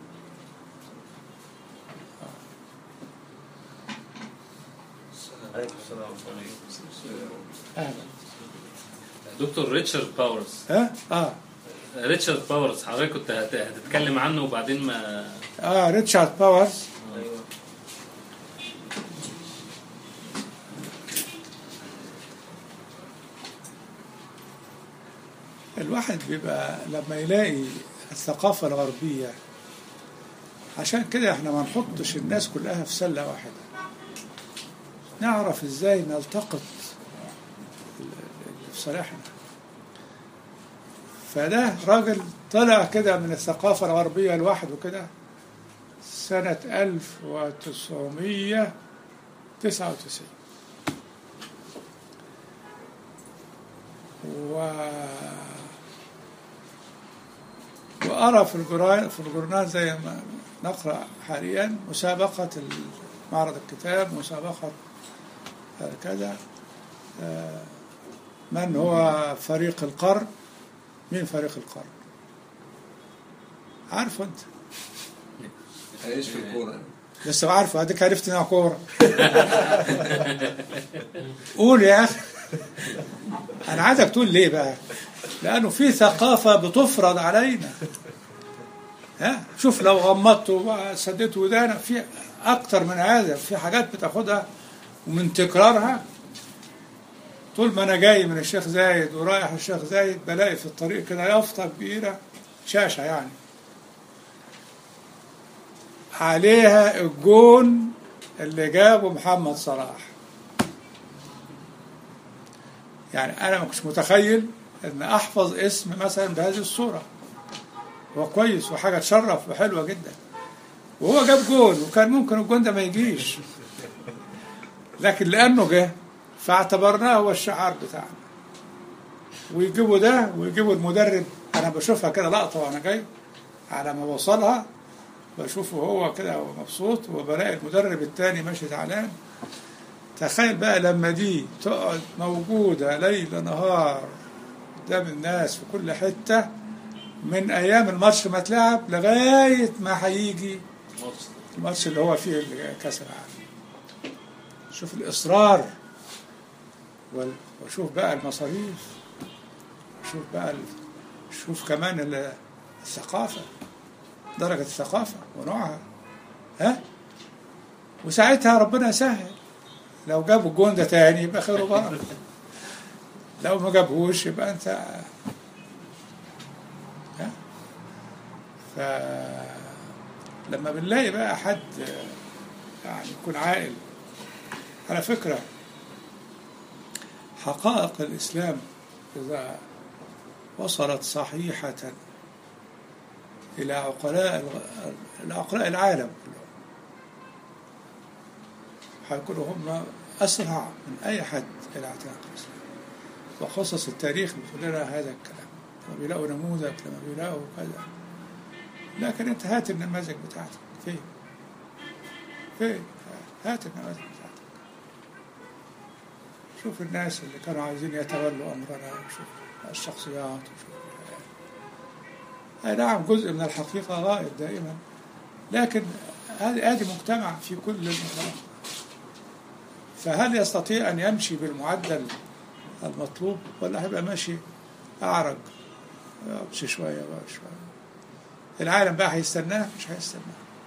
عليكم السلام ورحمة الله. أهلا دكتور ريتشارد باورز ها اه ريتشارد باورز حضرتك كنت هت- هتتكلم عنه وبعدين ما اه ريتشارد باورز ايوه الواحد بيبقى لما يلاقي الثقافة الغربية عشان كده احنا ما نحطش الناس كلها في سلة واحدة نعرف ازاي نلتقط ال- اللي في صالحنا فده راجل طلع كده من الثقافة الغربية لوحده كده سنة 1999 و وأرى في الجرائد في الجورنال زي ما نقرأ حاليا مسابقة معرض الكتاب مسابقة آه، كذا آه، من هو فريق القرن مين فريق القرن عارفه انت هيعيش في الكورة لسه عارفه هديك عرفت انها كوره قول يا اخي انا عايزك تقول ليه بقى لانه في ثقافه بتفرض علينا ها شوف لو غمضت وسديت ودانك في اكتر من هذا في حاجات بتاخدها ومن تكرارها طول ما انا جاي من الشيخ زايد ورايح الشيخ زايد بلاقي في الطريق كده يافطه كبيره شاشه يعني عليها الجون اللي جابه محمد صلاح يعني انا ما كنتش متخيل ان احفظ اسم مثلا بهذه الصوره هو كويس وحاجه تشرف وحلوه جدا وهو جاب جون وكان ممكن الجون ده ما يجيش لكن لانه جه فاعتبرناه هو الشعار بتاعنا ويجيبوا ده ويجيبوا المدرب انا بشوفها كده لقطه وانا جاي على ما بوصلها بشوفه هو كده هو مبسوط وبلاقي المدرب التاني ماشي زعلان تخيل بقى لما دي تقعد موجودة ليل نهار قدام الناس في كل حتة من أيام الماتش ما اتلعب لغاية ما هيجي الماتش اللي هو فيه كأس العالم شوف الإصرار وال- وشوف بقى المصاريف شوف بقى ال- شوف كمان ال- الثقافة درجة الثقافة ونوعها ها وساعتها ربنا يسهل لو جابوا الجون ده تاني يبقى خير وبركة لو ما جابهوش يبقى انت ها ف لما بنلاقي بقى حد يعني يكون عاقل على فكرة حقائق الإسلام إذا وصلت صحيحة إلى عقلاء الغ- العقلاء العالم كلهم هيكونوا هم أسرع من أي حد إلى اعتناق الإسلام وقصص التاريخ بتقول لنا هذا الكلام لما بيلاقوا نموذج لما بيلاقوا كذا لكن أنت هات النماذج بتاعتك فين؟ فين؟ هات النماذج بتاعتك شوف الناس اللي كانوا عايزين يتولوا أمرنا وشوف الشخصيات وشوف أي نعم جزء من الحقيقة غائب دائما لكن هذه هذه مجتمع في كل المجتمع فهل يستطيع أن يمشي بالمعدل المطلوب ولا هيبقى ماشي أعرج يمشي شوية بقى شوية العالم بقى هيستناه مش هيستناه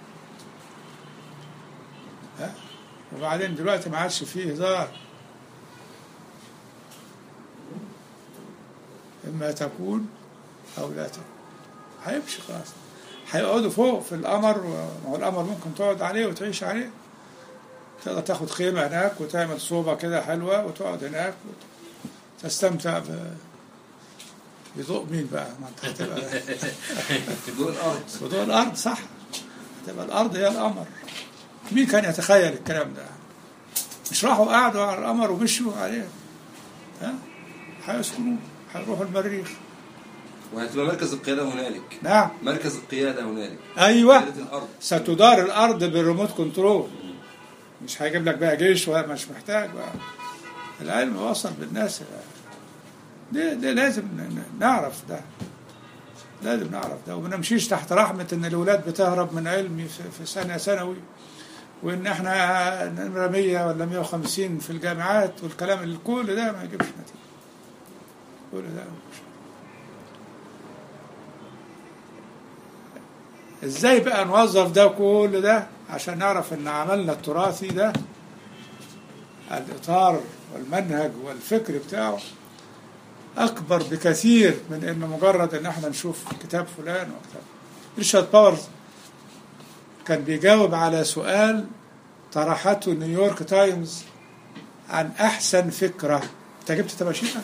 ها وبعدين دلوقتي ما عادش فيه هزار إما تكون أو لا تكون هيمشي خلاص هيقعدوا فوق في القمر ما هو القمر ممكن تقعد عليه وتعيش عليه تقدر تاخد خيمة هناك وتعمل صوبة كده حلوة وتقعد هناك وتستمتع ب بضوء مين بقى؟ ما انت هتبقى دور الارض بضوء الأرض صح تبقى الأرض هي القمر مين كان يتخيل الكلام ده؟ مش راحوا قعدوا على القمر ومشوا عليه ها؟ هيسكنوا هيروحوا المريخ وهتبقى مركز القيادة هنالك نعم مركز القيادة هنالك ايوه قيادة الأرض ستدار الارض بالريموت كنترول مش هيجيب لك بقى جيش ولا مش محتاج بقى العلم وصل بالناس ده, ده لازم ن- ن- نعرف ده لازم نعرف ده وما نمشيش تحت رحمة ان الاولاد بتهرب من علمي في, في سنة ثانوي وان احنا نمرة 100 ولا 150 في الجامعات والكلام اللي كل ده ما يجيبش نتيجة كل ده ما يجيبش ازاي بقى نوظف ده كل ده عشان نعرف ان عملنا التراثي ده الاطار والمنهج والفكر بتاعه اكبر بكثير من ان مجرد ان احنا نشوف كتاب فلان وكتاب ريتشارد باورز كان بيجاوب على سؤال طرحته نيويورك تايمز عن احسن فكره انت جبت تباشيره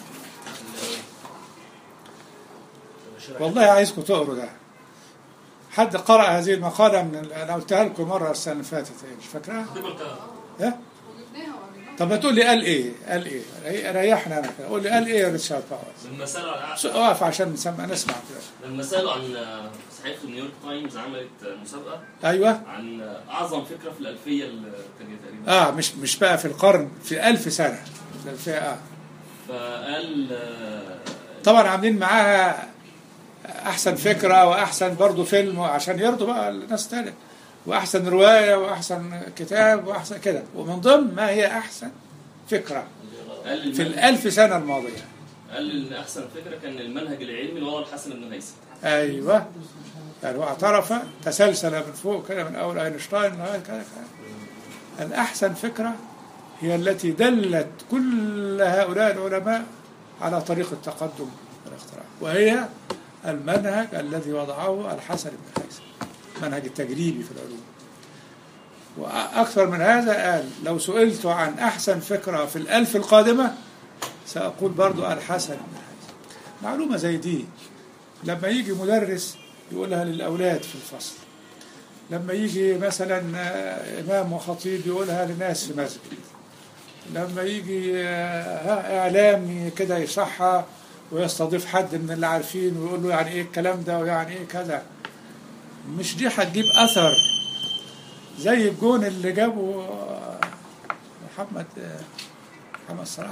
والله عايزكم تقروا ده حد قرأ هذه المقالة من ال- أنا قلتها لكم مرة السنة اللي فاتت إيه، مش فاكراها؟ ها؟ طب ما تقول لي قال إيه؟ قال إيه؟ ري- ريحنا أنا كده قول لي قال إيه يا ريتشارد باورز؟ لما سالوا عن س- اقف عشان نسمع نسمع كده لما سالوا عن صحيفه نيويورك تايمز عملت مسابقه أيوه عن اعظم فكره في الالفيه الثانيه تقريبا آه مش مش بقى في القرن في ألف سنة في الف- آه. فقال آه، طبعا عاملين معاها أحسن فكرة وأحسن برضه فيلم عشان يرضوا بقى الناس تانية وأحسن رواية وأحسن كتاب وأحسن كده ومن ضمن ما هي أحسن فكرة قال في المن- الألف سنة الماضية قال ان احسن فكره كان المنهج العلمي اللي هو الحسن بن هيثم ايوه يعني هو اعترف تسلسل من فوق كده من اول اينشتاين لغايه كده كده. الاحسن فكره هي التي دلت كل هؤلاء العلماء على طريق التقدم والاختراع وهي المنهج الذي وضعه الحسن بن هيثم المنهج التجريبي في العلوم وأكثر من هذا قال لو سئلت عن أحسن فكرة في الألف القادمة سأقول برضو الحسن بن هيثم معلومة زي دي لما يجي مدرس يقولها للأولاد في الفصل لما يجي مثلا آه، إمام وخطيب يقولها لناس في مسجد لما يجي آه، ها، إعلامي كده يصحى ويستضيف حد من اللي عارفين ويقول له يعني إيه الكلام ده ويعني إيه كذا مش دي هتجيب أثر زي الجون اللي جابه آه، محمد آه، محمد صلاح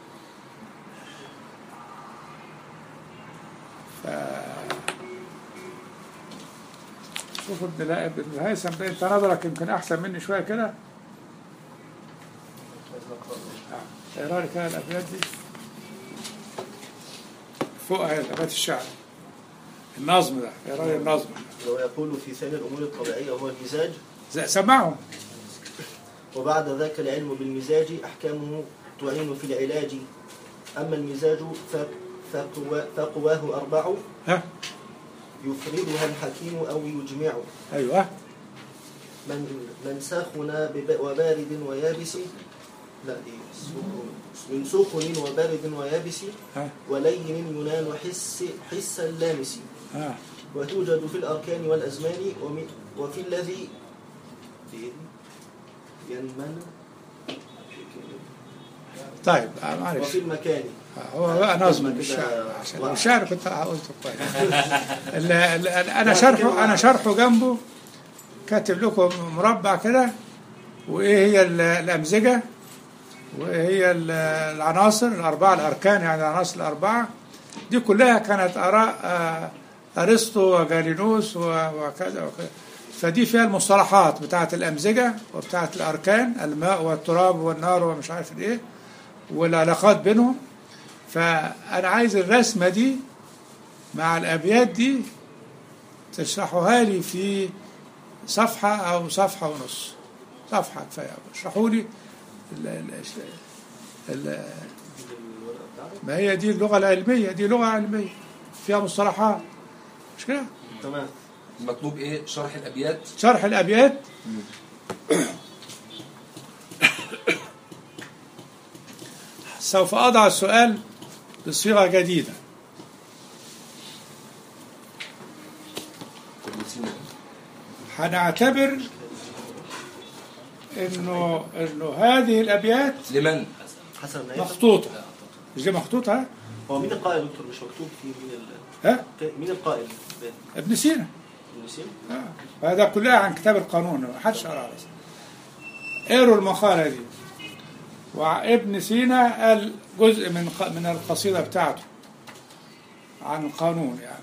ف شوف ابن لا- ابن الهيثم ده انت نظرك يمكن احسن مني شويه كده آه، اقرا لي كده الابيات دي فوق اهي الابيات الشعر النظم ده اقرا لي النظم لو يقول في ثاني الأمور الطبيعية هو المزاج زي- سمعهم وبعد ذاك العلم بالمزاج أحكامه تعين في العلاج أما المزاج ف- فقوا- فقواه أربع ها يفردها الحكيم أو يجمع ايوه من من ساخن بب- وبارد ويابس لا دي سخن. من سخن وبارد ويابس ها ولين ينال حس حس اللامس ها وتوجد في الأركان والأزمان ومن- وفي الذي ينمن طيب آه، معلش وفي المكان آه، هو بقى نظم كده بالشعر عشان وقع. الشعر كنت قلته كويس ال- ال- انا شرحه انا شرحه جنبه كاتب لكم مربع كده وايه هي ال- الامزجه وايه هي ال- العناصر الاربعه الاركان يعني العناصر الاربعه دي كلها كانت اراء آه، ارسطو وجالينوس و- وكذا وكذا فدي فيها المصطلحات بتاعت الامزجه وبتاعت الاركان الماء والتراب والنار ومش عارف ايه والعلاقات بينهم فأنا عايز الرسمة دي مع الأبيات دي تشرحوها لي في صفحة أو صفحة ونص صفحة كفاية اشرحوا لي ال- ال- ال- ما هي دي اللغة العلمية دي لغة علمية فيها مصطلحات مش كده؟ تمام المطلوب ايه شرح الابيات شرح الأبيات سوف أضع السؤال بصيغة جديدة هنعتبر انه انه هذه الابيات لمن حسن النايف مخطوطه مش دي مخطوطه ها؟ هو مين القائل يا دكتور مش مكتوب فيه مين ال... ها مين القائل ابن سينا النسيم آه. هذا كلها عن كتاب القانون ما حدش قرا لسه اقروا المقاله دي وابن سينا قال جزء من ق- من القصيده بتاعته عن القانون يعني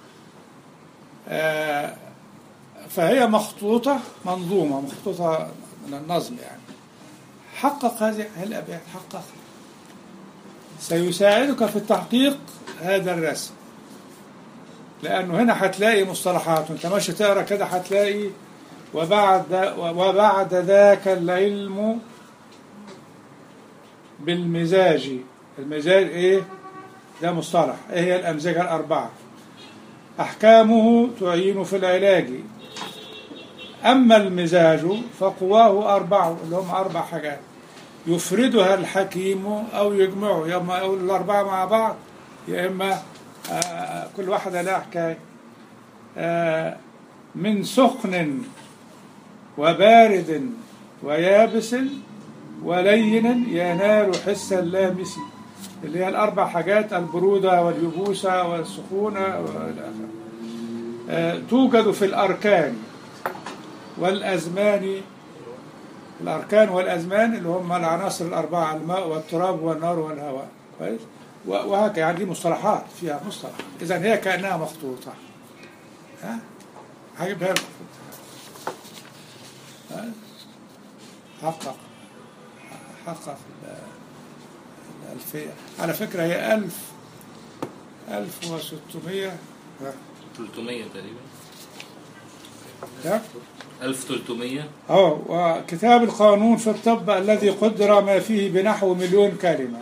آه فهي مخطوطه منظومه مخطوطه من النظم يعني حقق هذه الابيات حقق سيساعدك في التحقيق هذا الرسم لانه هنا هتلاقي مصطلحات وانت ماشي تقرا كده هتلاقي وبعد وبعد ذاك العلم بالمزاج المزاج ايه ده مصطلح ايه هي الامزجه الاربعه احكامه تعين في العلاج اما المزاج فقواه اربع اللي هم اربع حاجات يفردها الحكيم او يجمعه يا اما يقول الاربعه مع بعض يا اما آه، كل واحدة لها حكاية آه، من سخن وبارد ويابس ولين ينال حس اللامس اللي هي الأربع حاجات البرودة واليبوسة والسخونة والآخر آه، توجد في الأركان والأزمان الأركان والأزمان اللي هم العناصر الأربعة الماء والتراب والنار والهواء كويس و- وهكذا يعني دي مصطلحات فيها مصطلح إذا هي كأنها مخطوطة ها هجيبها لكم ها؟ حقق حقق ال- الألفية على فكرة هي ألف ألف وستمية ها؟ 300 تقريبا ها؟ 1300 اه وكتاب القانون في الطب الذي قدر ما فيه بنحو مليون كلمة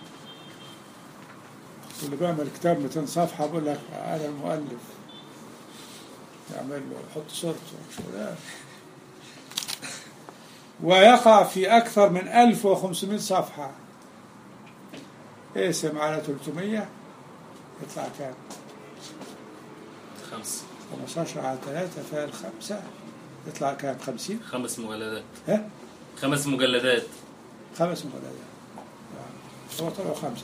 اللي بيعمل كتاب 200 صفحة بيقول لك أنا المؤلف يعمل له يحط صورته شغلان ويقع في أكثر من 1500 صفحة اقسم على 300 يطلع كام؟ خمس 15 على 3 فيها الخمسة يطلع كام؟ 50 خمس مجلدات ها؟ خمس مجلدات خمس مجلدات هو طلعوا خمسة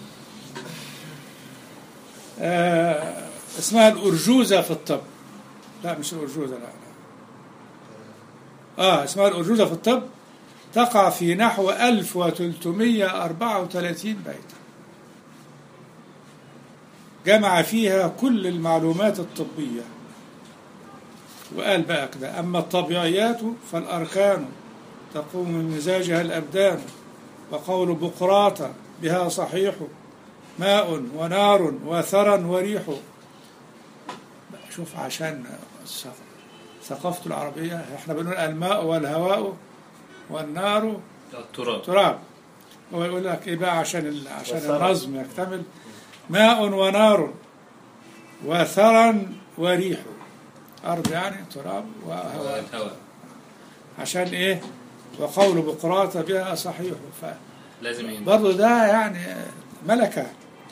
آه اسمها الأرجوزة في الطب لا مش الأرجوزة لا, لا. آه اسمها الأرجوزة في الطب تقع في نحو 1334 بيتا جمع فيها كل المعلومات الطبية وقال بقى كده أما الطبيعيات فالأركان تقوم من مزاجها الأبدان وقول بقراط بها صحيح ماء ونار وثرى وريح شوف عشان ثقافته العربية احنا بنقول الماء والهواء والنار التراب تراب هو يقول لك ايه بقى عشان ال- عشان وثرى. النظم يكتمل ماء ونار وثرى وريح أرض يعني تراب وهواء الهواء عشان ايه وقول بقراط بها صحيح لازم ينزل فبرضه ده يعني ملكة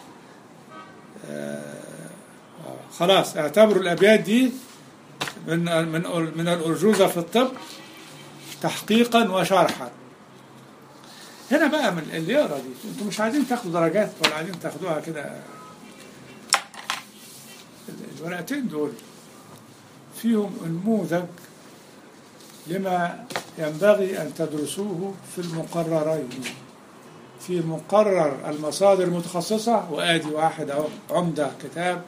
آه، خلاص اعتبروا الأبيات دي من من من الأرجوزة في الطب تحقيقا وشرحا هنا بقى من اللي يقرا دي انتوا مش عايزين تاخدوا درجات ولا عايزين تاخدوها كده الورقتين دول فيهم نموذج لما ينبغي أن تدرسوه في المقررين في مقرر المصادر المتخصصة وآدي واحد أهو عمدة كتاب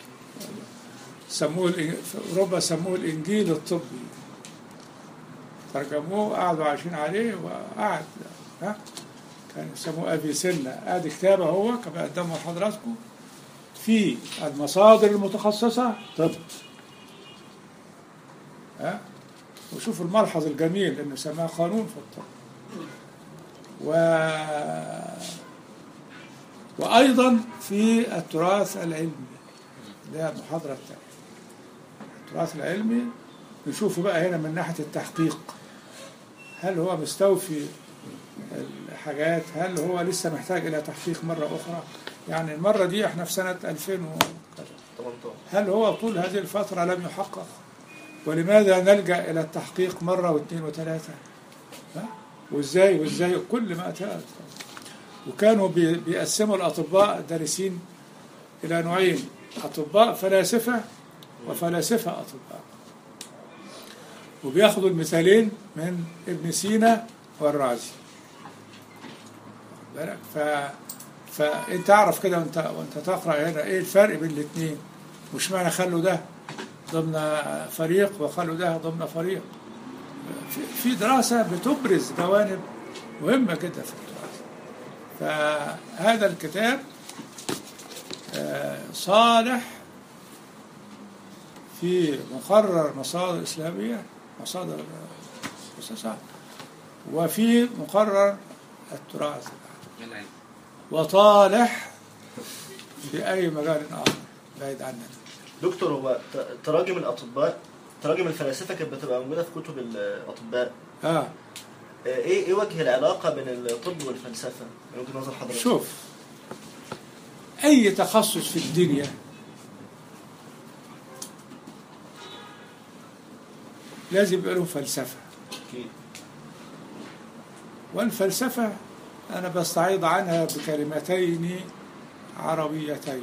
سموه الإن- في أوروبا سموه الإنجيل الطبي ترجموه قعدوا عايشين عليه وقعد ها كان يسموه افيسينا ادي كتاب اهو كما قدمه لحضراتكم في المصادر المتخصصه طب ها وشوفوا الملحظ الجميل انه سماه قانون في الطب و وايضا في التراث العلمي اللي هي المحاضره الثانيه التراث العلمي نشوفه بقى هنا من ناحيه التحقيق هل هو مستوفي الحاجات هل هو لسه محتاج الى تحقيق مره اخرى يعني المره دي احنا في سنه 2000 وكذا 18 هل هو طول هذه الفترة لم يحقق ولماذا نلجأ إلى التحقيق مرة واثنين وثلاثة ها؟ وإزاي وإزاي كل ما أتى وكانوا بي- بيقسموا الأطباء الدارسين إلى نوعين أطباء فلاسفة وفلاسفة أطباء وبياخدوا المثالين من ابن سينا والرازي واخد بالك ف فانت تعرف كده وانت وانت تقرا هنا ايه الفرق بين الاثنين مش معنى خلوا ده ضمن فريق وخلوا ده ضمن فريق في- في دراسه بتبرز جوانب مهمه جدا في الدراسه فهذا الكتاب آه، صالح في مقرر مصادر اسلاميه مصادر آه، مؤسسة وفي مقرر التراث وطالح في أي مجال آخر بعيد عننا دكتور هو ت- تراجم الاطباء تراجم الفلاسفه كانت بتبقى موجوده في كتب الاطباء آه آه، ايه ايه وجه العلاقه بين الطب والفلسفه من وجهه نظر حضرتك شوف أي تخصص في الدنيا لازم يبقى له فلسفة أكيد. والفلسفة أنا بستعيض عنها بكلمتين عربيتين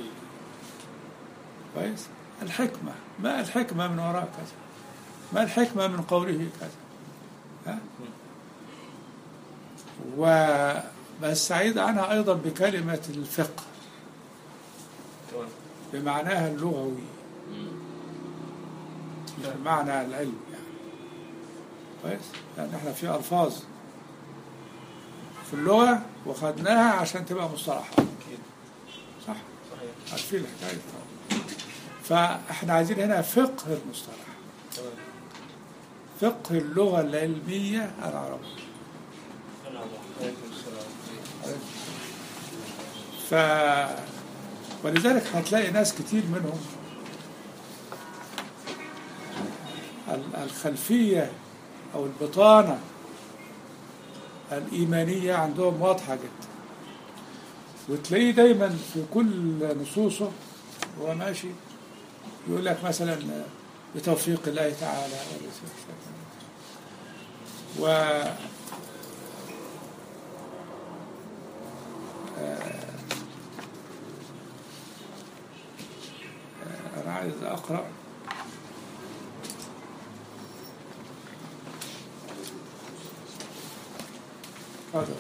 كويس الحكمة ما الحكمة من وراء كذا ما الحكمة من قوله كذا ها؟ وبستعيض عنها أيضا بكلمة الفقه تمام. بمعناها اللغوي مش بمعنى العلم يعني كويس لأن احنا في ألفاظ في اللغة وخدناها عشان تبقى مصطلحات صح صحيح عارفين الحكاية فاحنا عايزين هنا فقه المصطلح تمام فقه اللغة العلمية العربية عليكم السلام ف ولذلك هتلاقي ناس كتير منهم ال- الخلفية أو البطانة الإيمانية عندهم واضحة جدا وتلاقيه دايما في كل نصوصه وهو ماشي يقول لك مثلا بتوفيق الله تعالى و أنا عايز أقرأ هذا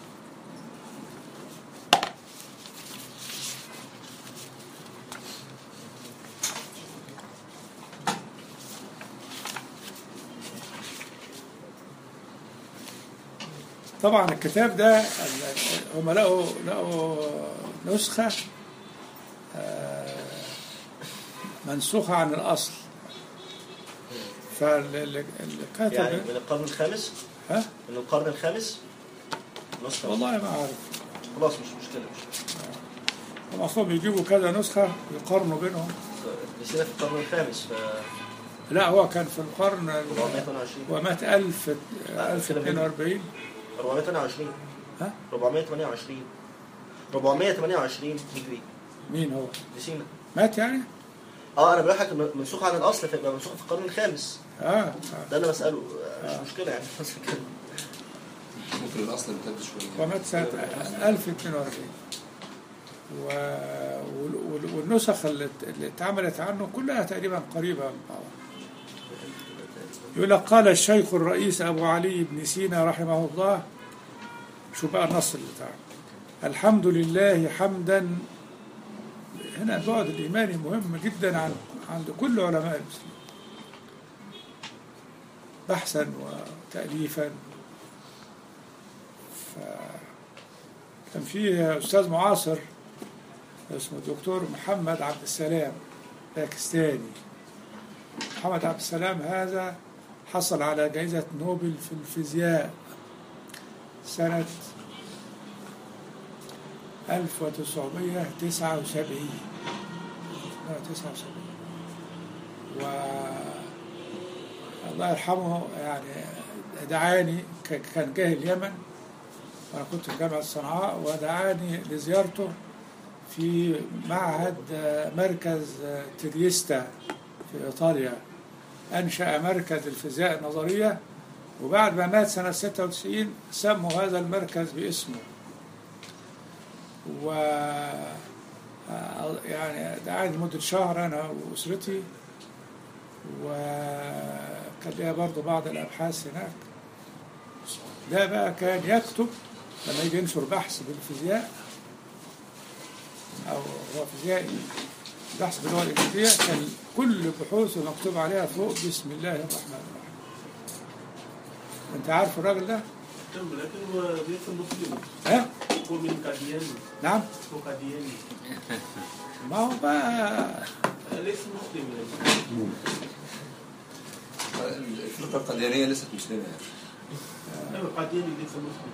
طبعا الكتاب ده ال- هم لقوا لقوا نسخة آه، منسوخة عن الأصل فاللي كتب يعني من القرن الخامس ها من القرن الخامس نسخة والله ما أعرف خلاص مش مشكلة هم أصلا بيجيبوا كذا نسخة يقارنوا بينهم نسينا في القرن الخامس ف لا هو كان في القرن ال- 428 ومات 1000 1042 428 ها 428 428 هجري مين هو؟ نسينا مات يعني؟ اه انا بقول لك منسوخ عن الاصل فيبقى منسوخ في القرن الخامس اه, آه. ده انا بساله آه، مش مشكله يعني بس كده ممكن الأصل امتد شوية ومات سنة 1042 و... وال- وال- والنسخ اللي اللي اتعملت عنه كلها تقريبا قريبة من بعض يقول لك قال الشيخ الرئيس أبو علي بن سينا رحمه الله شو بقى النص اللي بتاعه الحمد لله حمدا هنا البعد الإيماني مهم جدا عن عند كل علماء المسلمين بحثا وتأليفا ف كان في أستاذ معاصر اسمه الدكتور محمد عبد السلام باكستاني محمد عبد السلام هذا حصل على جائزة نوبل في الفيزياء سنة 1979 1979 و الله يرحمه يعني دعاني ك- كان جاي اليمن وأنا كنت في جامعة صنعاء ودعاني لزيارته في معهد آه، مركز آه، تريستا في إيطاليا أنشأ مركز الفيزياء النظرية وبعد ما مات سنة 96 سموا هذا المركز باسمه و آه، يعني دعاني لمدة شهر أنا وأسرتي وكان ليا برضه بعض الأبحاث هناك ده بقى كان يكتب لما يجي ينشر بحث بالفيزياء أو هو فيزيائي بحث باللغة الإنجليزية كان كل بحوثه مكتوب عليها فوق بسم الله الرحمن الرحيم أنت عارف الراجل ده؟ تم لكن هو ليس مسلم ها؟ هو من قادياني نعم هو قادياني ما هو بقى ليس مسلم يعني. الفرقة القديانية ليست مسلمة يعني. ايوه قادياني ليس مسلم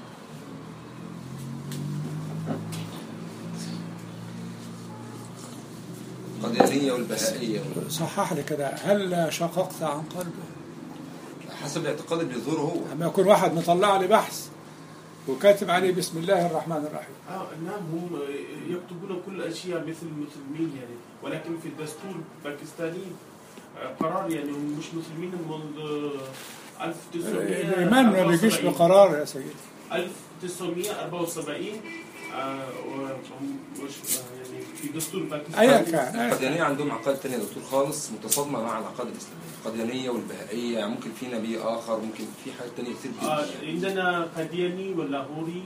القديانية والبهائية صحح لي كده هل شققت عن قلبه؟ حسب الاعتقاد اللي بيظهره هو لما يكون واحد مطلع لي بحث وكاتب عليه بسم الله الرحمن الرحيم آه نعم هم يكتبون كل الاشياء مثل المسلمين يعني ولكن في الدستور الباكستاني آه، قرار يعني هم مش مسلمين منذ 1974 الإيمان ما بيجيش بقرار يا سيدي 1974 آه، وهم مش آه، يعني في دستور أيا باكستاني كان أيا القديانية عندهم عقائد تانية يا دكتور خالص متصادمة مع العقائد الإسلامية القديانية والبهائية يعني ممكن في نبي آخر ممكن في حاجات تانية كتير آه، جدا عندنا قادياني ولاهوري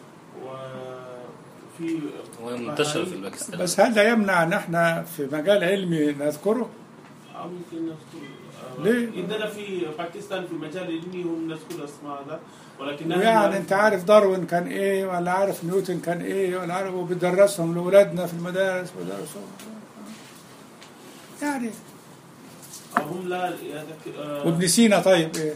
وفي هو منتشر في باكستان بس هل ده يمنع ان احنا في مجال علمي نذكره؟ آه، ممكن نذكر آه، ليه؟ عندنا في باكستان في مجال علمي هم نذكر اسماء هذا ولكن يعني انت عارف داروين كان ايه ولا عارف نيوتن كان ايه ولا عارف وبتدرسهم لاولادنا في المدارس ودرسهم يعني هم لا يذكر آه، وابن سينا طيب ايه؟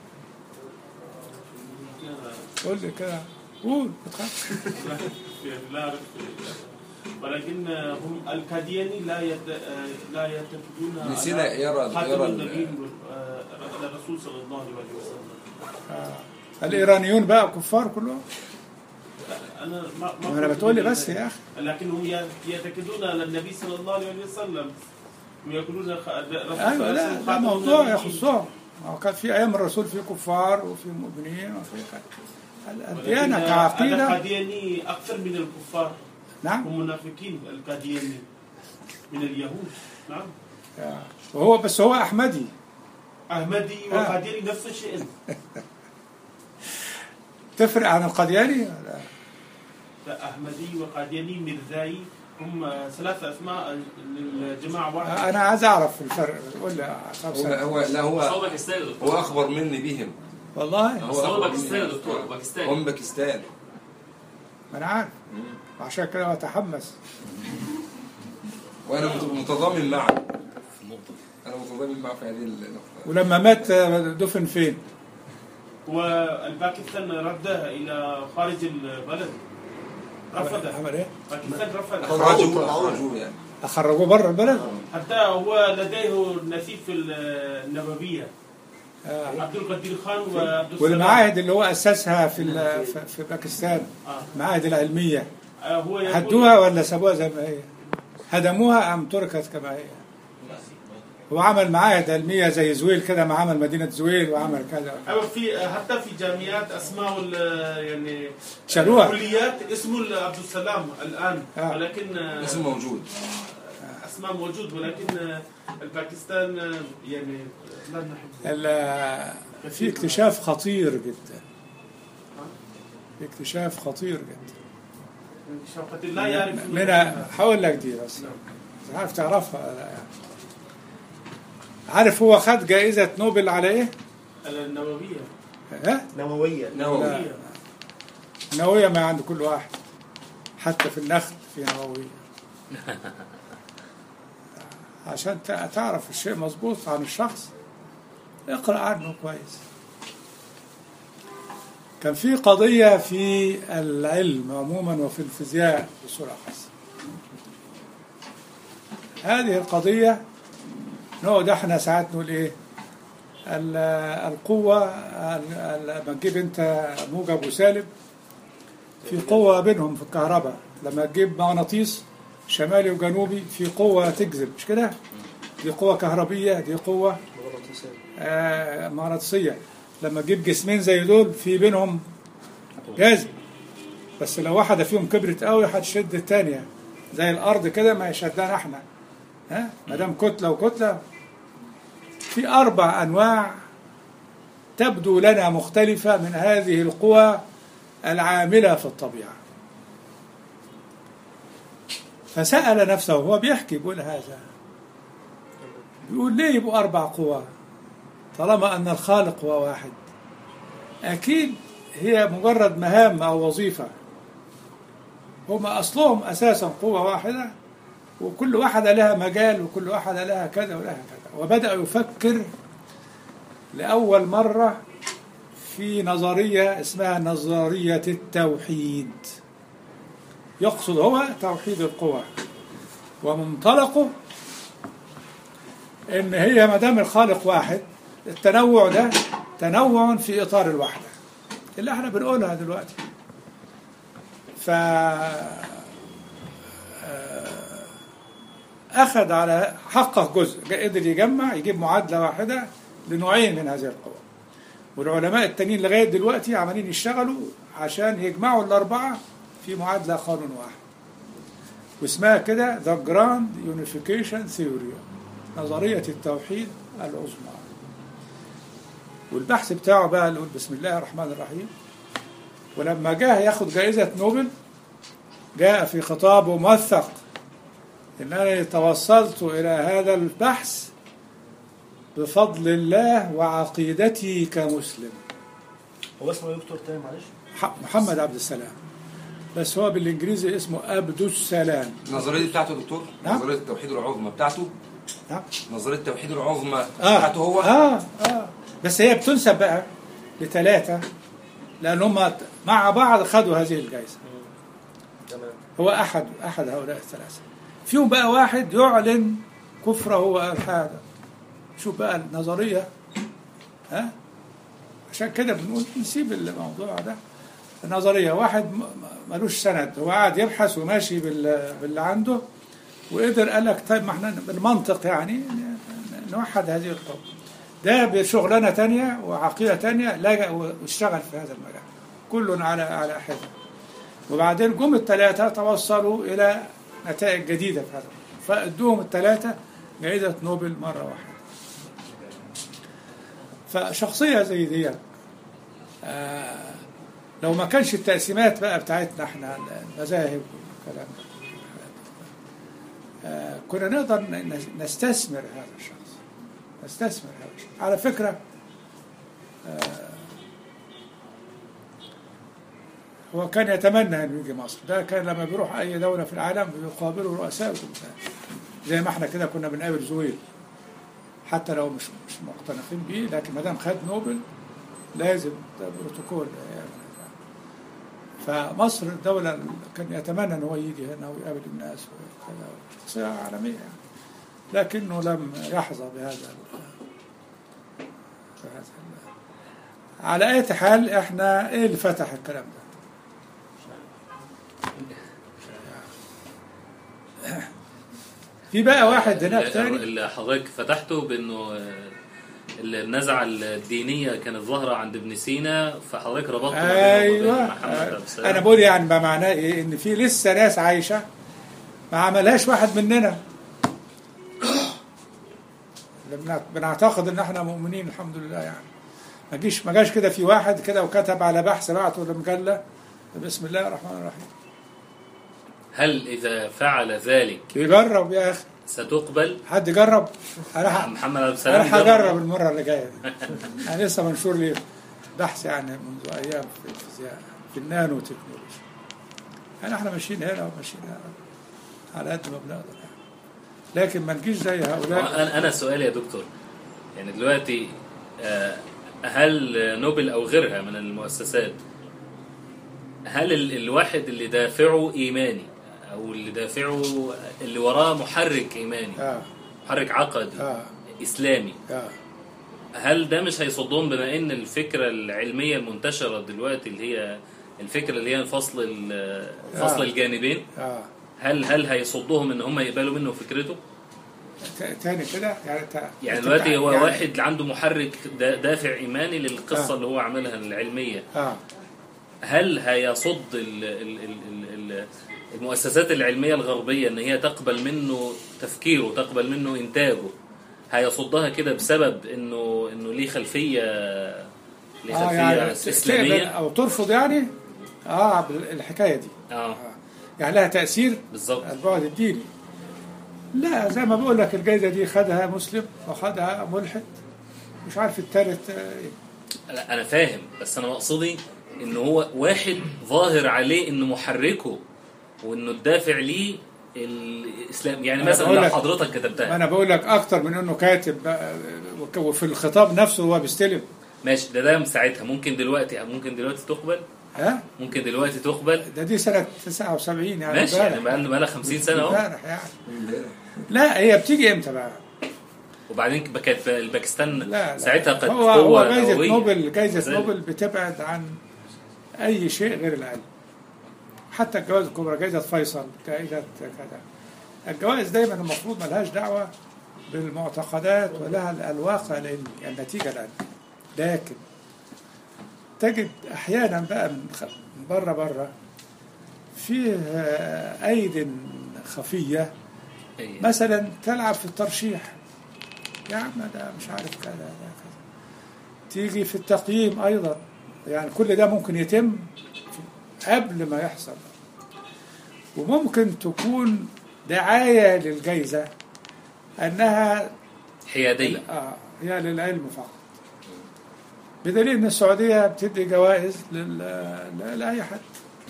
لا- قول لي كده قول ما تخافش لا- لا أعرف ولكن آه، هم القادياني لا يت... آه، لا يعتقدون ابن سينا يرى خاتم يرى النبي ال- آه، الرسول صلى الله عليه وسلم الايرانيون بقى كفار كلهم انا ما, ما ما انا كنت بتقول لي أدري بس ذلك. يا اخي لكن هم يعتقدون على النبي صلى الله عليه وسلم ويقولون خ- الرسول ايوه صلى الله عليه لا وسلم ده خاتم موضوع النبيين. يخصهم ما هو كان في ايام الرسول في كفار وفي مؤمنين وفي الديانه ولكن، آه، كعقيده القادياني اكثر من الكفار نعم هم منافقين القادياني من اليهود نعم وهو بس هو احمدي احمدي آه. وقادياني نفس الشيء تفرق عن القدياني ولا؟ لا، احمدي وقادياني مرزاي هم ثلاث اسماء للجماعه واحده انا عايز اعرف الفرق قول لي هو, خمسة. هو لا هو هو باكستاني يا دكتور هو أخبر مني بهم والله بس هو أخبر باكستاني يا مني. دكتور هو باكستاني من باكستان ما انا عارف وعشان كده هو تحمس وأنا مت- متضامن معه في النقطة دي. أنا متضامن معه في هذه النقطة ولما مات دفن فين؟ والباكستان ردها الى خارج البلد رفضها عمل ايه؟ باكستان رفضها أخرجوه طلعوه. أخرجوه يعني اخرجوه بره البلد؟ حتى هو لديه نسيب في النبويه آه. عبد القدير خان وعبد السلام والمعاهد اللي هو اسسها في ال- في- في باكستان آه. المعاهد العلميه آه، هو يقول- هدوها ولا سابوها زي ما هي؟ هدموها ام تركت كما هي؟ هو عمل معاهد علميه زي زويل كده ما عمل مدينه زويل وعمل كذا ايوه في حتى في جامعات اسماء ال- يعني شالوها. كليات اسمه عبد السلام الان آه. ولكن آه، اسم موجود اسماء موجود ولكن آه، الباكستان آه، يعني لا نحب ال- في اكتشاف خطير جدا في اكتشاف خطير جدا شوقة لا يعرف من هقول لك دي بس مش عارف تعرفها ولا لا يعني. عارف هو خد جائزة نوبل على ايه؟ النووية ها؟ نووية نووي نووية نووية ما عند كل واحد حتى في النخل في نووية عشان تع- تعرف الشيء مظبوط عن الشخص اقرأ عنه كويس كان في قضية في العلم عموما وفي الفيزياء بصورة خاصة هذه القضية نقعد احنا ساعات نقول ايه ال- القوة ال- ال- لما تجيب انت موجب وسالب في قوة بينهم في الكهرباء لما تجيب مغناطيس شمالي وجنوبي في قوة تجذب مش كده؟ دي قوة كهربية دي قوة مغناطيسية. آه، مغناطيسية لما تجيب جسمين زي دول في بينهم جاذب بس لو واحدة فيهم كبرت قوي هتشد التانية زي الأرض كده ما يشدنا احنا ها ما دام كتلة وكتلة في أربع أنواع تبدو لنا مختلفة من هذه القوى العاملة في الطبيعة فسأل نفسه هو بيحكي بيقول هذا بيقول ليه يبقوا أربع قوى طالما أن الخالق هو واحد أكيد هي مجرد مهام أو وظيفة هم أصلهم أساسا قوة واحدة وكل واحدة لها مجال وكل واحدة لها كذا ولها كذا وبدأ يفكر لأول مرة في نظرية اسمها نظرية التوحيد يقصد هو توحيد القوى ومنطلقه ان هي ما دام الخالق واحد التنوع ده تنوع في اطار الوحده اللي احنا بنقولها دلوقتي ف آه، اخذ على حقق جزء قدر يجمع يجيب معادله واحده لنوعين من هذه القوى والعلماء التانيين لغايه دلوقتي عمالين يشتغلوا عشان يجمعوا الاربعه في معادله قانون واحد واسمها كده The Grand Unification Theory نظرية التوحيد العظمى والبحث بتاعه بقى اللي يقول بسم الله الرحمن الرحيم ولما جاء ياخد جائزة نوبل جاء في خطابه موثق إنني توصلت إلى هذا البحث بفضل الله وعقيدتي كمسلم هو اسمه إيه يا دكتور تاني معلش ح- محمد عبد السلام بس هو بالإنجليزي اسمه عبد السلام النظريه دي بتاعته يا دكتور نعم. نظريه التوحيد العظمى بتاعته نعم. نظريه التوحيد العظمى آه. بتاعته هو اه اه بس هي بتنسب بقى لثلاثة لأن هم مع بعض خدوا هذه الجائزة تمام هو أحد أحد هؤلاء الثلاثة فيهم بقى واحد يعلن كفره وإلحاده شوف بقى النظرية ها عشان كده بنقول نسيب الموضوع ده النظرية واحد م- م- ملوش سند هو قاعد يبحث وماشي بال- باللي عنده وقدر قال لك طيب ما احنا بالمنطق يعني ن- نوحد هذه القوة ده بشغلانة تانية وعقيدة تانية لجأ واشتغل في هذا المجال كل على على حدة وبعدين جم الثلاثة توصلوا إلى نتائج جديدة في هذا فادوهم الثلاثة جائزة نوبل مرة واحدة فشخصية زي دي آه لو ما كانش التقسيمات بقى بتاعتنا احنا المذاهب والكلام ده آه كنا نقدر ن- نستثمر هذا الشخص نستثمر هذا الشخص على فكرة آه هو كان يتمنى انه يجي مصر ده كان لما بيروح اي دوله في العالم بيقابله رؤساء الدول. زي ما احنا كده كنا بنقابل زويل حتى لو مش مش مقتنعين بيه لكن ما دام خد نوبل لازم ده بروتوكول يعني. فمصر الدولة اللي كان يتمنى ان هو يجي هنا ويقابل الناس وكذا شخصية عالمية يعني. لكنه لم يحظى بهذا ال- بهذا ال- على اي حال احنا ايه اللي فتح الكلام ده؟ في بقى واحد هناك اللي- تاني اللي حضرتك فتحته بانه آه، النزعه الدينيه كانت ظاهره عند ابن سينا فحضرتك ربطت ما بينه وما بين ايوه محمد عبد السلام. انا بقول يعني ما معناه ايه ان في لسه ناس عايشه ما عملهاش واحد مننا اللي بنع- بنعتقد ان احنا مؤمنين الحمد لله يعني ما جيش ما جاش كده في واحد كده وكتب على بحث بعته لمجله بسم الله الرحمن الرحيم هل اذا فعل ذلك يجرب يا اخي ستقبل حد جرب انا ح- محمد عبد السلام انا جرب. هجرب المره اللي جايه دي انا لسه منشور لي بحث يعني منذ ايام في الفيزياء في النانو تكنولوجي يعني احنا ماشيين هنا وماشيين هنا على قد ما بنقدر يعني. لكن ما نجيش زي هؤلاء انا انا سؤالي يا دكتور يعني دلوقتي آه، هل نوبل او غيرها من المؤسسات هل ال- الواحد اللي دافعه ايماني او اللي دافعه اللي وراه محرك ايماني اه محرك عقدي اه اسلامي اه هل ده مش هيصدهم بما ان الفكره العلميه المنتشره دلوقتي اللي هي الفكره اللي هي فصل ال- فصل آه. الجانبين اه هل هل هيصدهم ان هم يقبلوا منه فكرته؟ ت- تاني كده يعني تا- يعني أنت- دلوقتي هو يعني- واحد عنده محرك دا- دافع ايماني للقصه آه. اللي هو عاملها العلميه اه هل هيصد ال ال ال ال ال المؤسسات العلميه الغربيه ان هي تقبل منه تفكيره تقبل منه انتاجه هيصدها كده بسبب انه انه ليه خلفيه ليه اه خلفيه يعني تقبل اسلاميه او ترفض يعني اه بال- الحكايه دي اه يعني لها تاثير بالظبط البعد الديني لا زي ما بقول لك الجائزه دي خدها مسلم وخدها ملحد مش عارف الثالث لا انا فاهم بس انا مقصدي ان هو واحد ظاهر عليه انه محركه وانه الدافع ليه الاسلام يعني أنا مثلا بقول لو لك- حضرتك ما كتبتها انا بقول لك اكتر من انه كاتب بقى، وك- وفي الخطاب نفسه هو بيستلم ماشي ده ده ساعتها ممكن دلوقتي ممكن دلوقتي تقبل ها ممكن دلوقتي تقبل ده دي سنه 79 يعني ماشي يعني امبارح بقى لها 50 سنه اهو امبارح يعني امبارح لا هي بتيجي امتى بقى؟ وبعدين كانت الباكستان لا, لا ساعتها قد هو هو قوه جايزه نووية. نوبل جايزه زي- نوبل بتبعد عن اي شيء غير العلم حتى الجوائز الكبرى جائزه فيصل جائزه كذا الجوائز دايما المفروض ملهاش دعوه بالمعتقدات ولها الواقع العلمي النتيجه العلميه لكن تجد احيانا بقى من خ- من بره بره فيه آه، ايد خفيه إيه. مثلا تلعب في الترشيح يا عم ده مش عارف كذا ده كذا تيجي في التقييم ايضا يعني كل ده ممكن يتم في- قبل ما يحصل وممكن تكون دعاية للجائزة أنها حياديه آه هي للعلم فقط بدليل أن السعودية بتدي جوائز لل... ل- لأي حد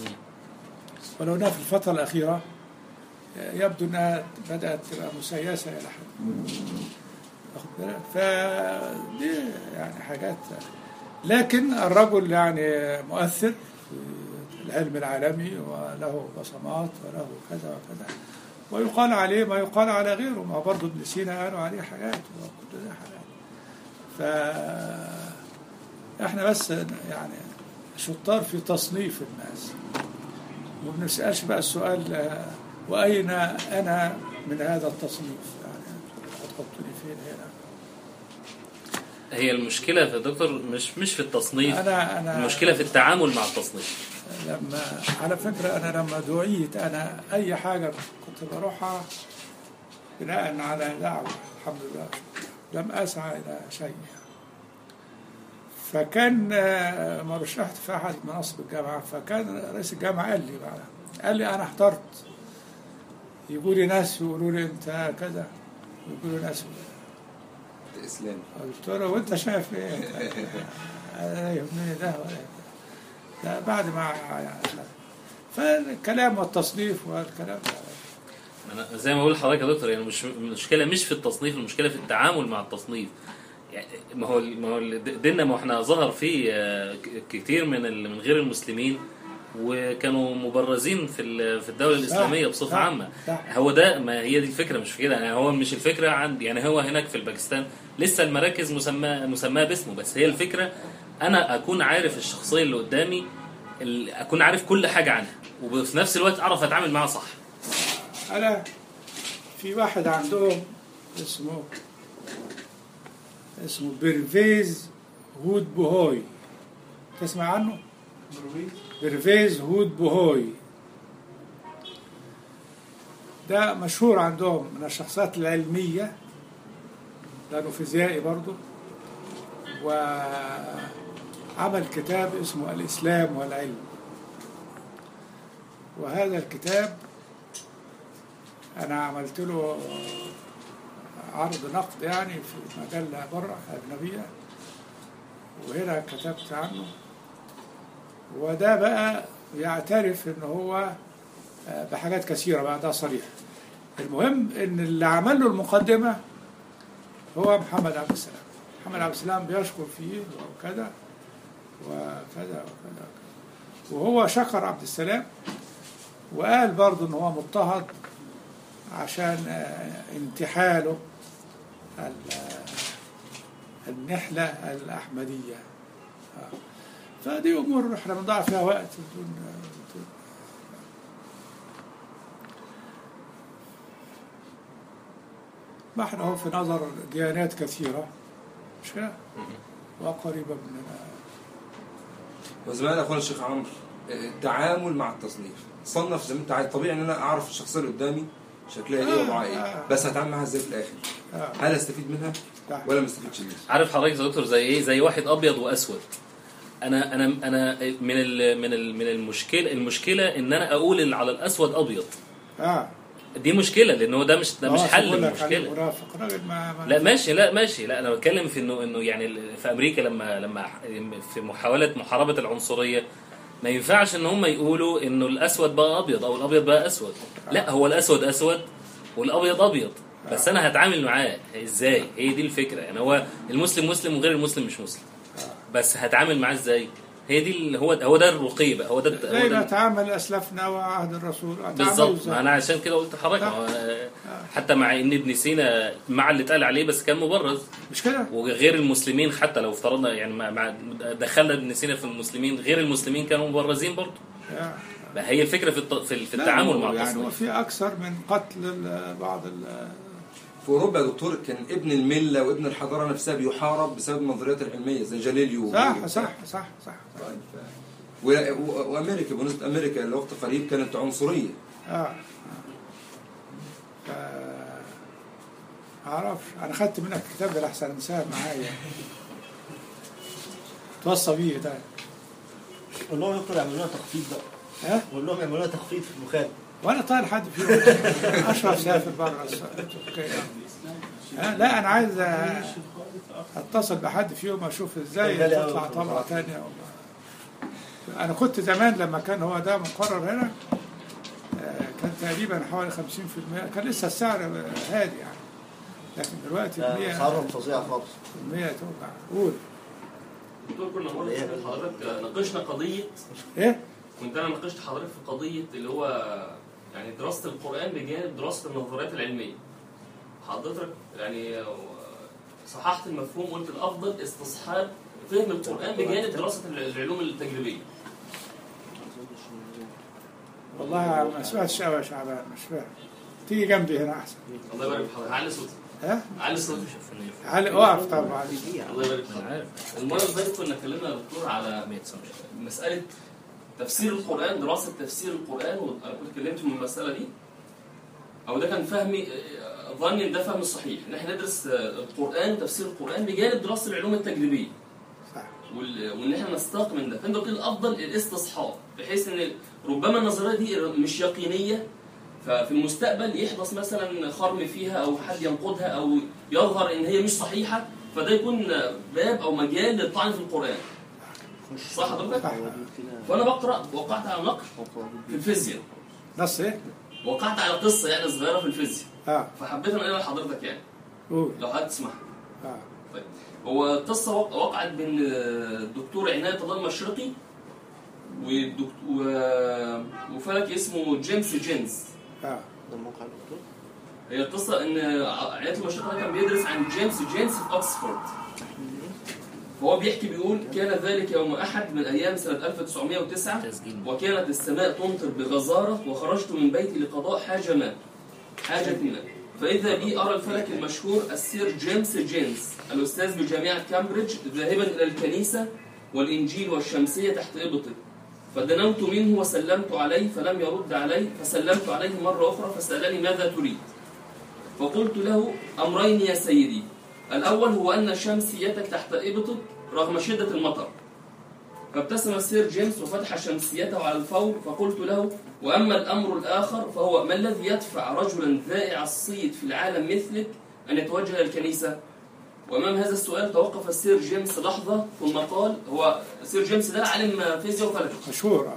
ولو أنها في الفترة الأخيرة يبدو أنها بدأت تبقى مسيسة إلى حد واخد بالك؟ فدي يعني حاجات لكن الرجل يعني مؤثر في العلم العالمي وله بصمات وله كذا وكذا ويقال عليه ما يقال على غيره ما برضه ابن سينا قالوا عليه حاجات وكل ده حاجات ف احنا بس يعني شطار في تصنيف الناس وما بنسألش بقى السؤال آه، وأين أنا من هذا التصنيف يعني هتحطني فين هنا هي المشكله في دكتور مش مش في التصنيف أنا أنا المشكله في التعامل مع التصنيف لما على فكرة أنا لما دعيت أنا أي حاجة كنت بروحها بناء على دعوة الحمد لله لم أسعى إلى شيء فكان آه، ما رشحت في أحد مناصب الجامعة فكان رئيس الجامعة قال لي بعدها قال لي أنا احترت يقول لي ناس يقولوا لي أنت كذا ويقولوا ناس الاسلام قلت له وأنت شايف إيه؟ أنت- أنا يهمني ده ولا ده. ده بعد ما يعني فالكلام والتصنيف والكلام ده انا زي ما بقول لحضرتك يا دكتور يعني مش المشكله مش في التصنيف المشكله في التعامل مع التصنيف يعني ما هو ما هو ديننا ما احنا ظهر فيه آه، ك- كتير من ال- من غير المسلمين وكانوا مبرزين في ال- في الدوله الاسلاميه بصفه صح، عامه صح. هو ده ما هي دي الفكره مش في كده يعني هو مش الفكره عند يعني هو هناك في الباكستان لسه المراكز مسمى مسماه باسمه بس هي الفكره انا اكون عارف الشخصيه اللي قدامي ال- اكون عارف كل حاجه عنها وفي نفس الوقت اعرف اتعامل معاها صح أنا في واحد عندهم اسمه اسمه بيرفيز هود بوهوي تسمع عنه؟ بيرفيز هود بوهوي ده مشهور عندهم من الشخصيات العلمية لأنه فيزيائي برضه وعمل كتاب اسمه الإسلام والعلم وهذا الكتاب أنا عملت له عرض نقد يعني في مجلة بره أجنبية وهنا كتبت عنه وده بقى يعترف إن هو آه، بحاجات كثيرة بقى ده صريح المهم ان اللي عمل له المقدمة هو محمد عبد السلام محمد عبد السلام بيشكر فيه وكذا وكذا وكذا وكذا. وهو شكر عبد السلام وقال برضه ان هو مضطهد عشان آه، انتحاله ال- آه، النحلة الأحمدية آه. فدي أمور احنا بنضيع فيها وقت بدون بدون- ما احنا هو في نظر ديانات كثيرة مش كده؟ وقريبة مننا وزمان اخونا الشيخ عمرو التعامل مع التصنيف صنف زي ما انت عايز طبيعي ان انا اعرف الشخصيه اللي قدامي شكلها ايه وضعها ايه بس هتعامل معاها ازاي في الاخر آه. هل استفيد منها صح. ولا ما استفيدش منها عارف حضرتك يا دكتور زي ايه زي واحد ابيض واسود انا انا انا من ال من ال من المشكله المشكله ان انا اقول اللي على الاسود ابيض اه دي مشكله لان هو ده مش ده مش آه، حل بقول لك عليه المشكله مرافق راجل ما ما لا ماشي لا ماشي لا انا بتكلم في انه انه يعني ال- في امريكا لما لما في محاوله محاربه العنصريه ما ينفعش ان هم يقولوا انه الاسود بقى ابيض او الابيض بقى اسود لا هو الاسود اسود والابيض ابيض بس انا هتعامل معاه ازاي هي دي الفكره يعني هو المسلم مسلم وغير المسلم مش مسلم بس هتعامل معاه ازاي هي دي ال- هو هو ده الرقي بقى هو ده الت- هو زي ده ما تعامل اسلافنا وعهد الرسول تعاملوا بالظبط إزاي؟ ما انا عشان كده قلت لحضرتك آه. هو- حتى مع ان ابن سينا مع اللي اتقال عليه بس كان مبرز مش كده؟ وغير المسلمين حتى لو افترضنا يعني مع مع- دخلنا ابن سينا في المسلمين غير المسلمين كانوا مبرزين برضه آه. ما هي الفكره في الت- في في لا، التعامل هو مع يعني التصنيف وفي اكثر من قتل ال- بعض ال- في اوروبا يا دكتور كان ابن المله وابن الحضاره نفسها بيحارب بسبب النظريات العلميه زي جاليليو صح وغيره. صح صح صح طيب، ف- و- و- وامريكا بالنسبه امريكا لوقت قريب كانت عنصريه اه ف اعرفش انا خدت منك الكتاب ده لحسن انساه معايا توصى بيه ده قول لهم يا دكتور يعملوا لنا تخفيض بقى ها قول لهم يعملوا لنا تخفيض في المخالف وانا طاير حد فيهم اشرف سافر بره تركيا ها لا انا عايز اتصل بحد فيهم اشوف ازاي غالي أوي تطلع في طبعه الموضوع. ثانيه انا كنت زمان لما كان هو ده مقرر هنا آه، كان تقريبا حوالي 50% كان لسه السعر هادي يعني لكن دلوقتي لا، 100 اسعارهم فظيعه خالص 100 توقع قول دكتور كنا مرة سألت حضرتك ناقشنا قضية ايه كنت انا ناقشت حضرتك في قضية اللي هو يعني دراسة القرآن بجانب دراسة النظريات العلمية. حضرتك يعني صححت المفهوم قلت الأفضل استصحاب فهم القرآن بجانب دراسة العلوم التجريبية. والله ما سمعتش قوي يا شعبان مش فاهم تيجي جنبي هنا احسن الله يبارك في حضرتك. علي صوتي. ها علي صوتي. علي اقف طبعا الله يبارك في حضرتك. المرة اللي فاتت كنا اتكلمنا يا دكتور على مسألة تفسير القرآن دراسة تفسير القرآن وأنا كنت اتكلمت من المسألة دي أو ده كان فهمي آه، ظني إن ده فهم الصحيح إن إحنا ندرس آه، القرآن وتفسير القرآن بجانب دراسة العلوم التجريبية صح وال- وإن إحنا نستاق من ده فأنت قلت الأفضل الاستصحاب بحيث إن ربما النظرية دي مش يقينية ففي المستقبل يحدث مثلا خرم فيها أو حد ينقضها أو يظهر إن هي مش صحيحة فده يكون باب أو مجال للطعن في القرآن صح حضرتك؟ صح فانا بقرا وقعت على نقل في الفيزياء نص ايه؟ وقعت على قصه يعني صغيره في الفيزياء اه فحبيت ان اقولها لحضرتك يعني قول لو حضرتك تسمح اه طيب هو القصه وق- وقعت بين الدكتور عناية الله المشرقي والدكتور و... وفلك اسمه جيمس جينز اه ده الموقع الدكتور هي القصه ان عناية المشرقي ده كان بيدرس عن جيمس جينز في اوكسفورد فهو بيحكي بيقول كان ذلك يوم احد من ايام سنه 1909 تسجيل وكانت السماء تمطر بغزارة وخرجت من بيتي لقضاء حاجة ما حاجة ما فإذا بي أرى الفلك المشهور السير جيمس جينز الأستاذ بجامعة كامبريدج ذاهبا إلى الكنيسة والإنجيل والشمسية تحت إبطه فدنوت منه وسلمت عليه فلم يرد علي فسلمت عليه مرة أخرى فسألني ماذا تريد فقلت له أمرين يا سيدي الأول هو أن شمسيتك تحت إبطك رغم شدة المطر فابتسم السير جيمس وفتح شمسيته على الفور فقلت له وأما الأمر الآخر فهو ما الذي يدفع رجلا ذائع الصيت في العالم مثلك أن يتوجه إلى الكنيسة وأمام هذا السؤال توقف السير جيمس لحظة ثم قال هو سير جيمس ده عالم فيزياء وفلك مشهور اه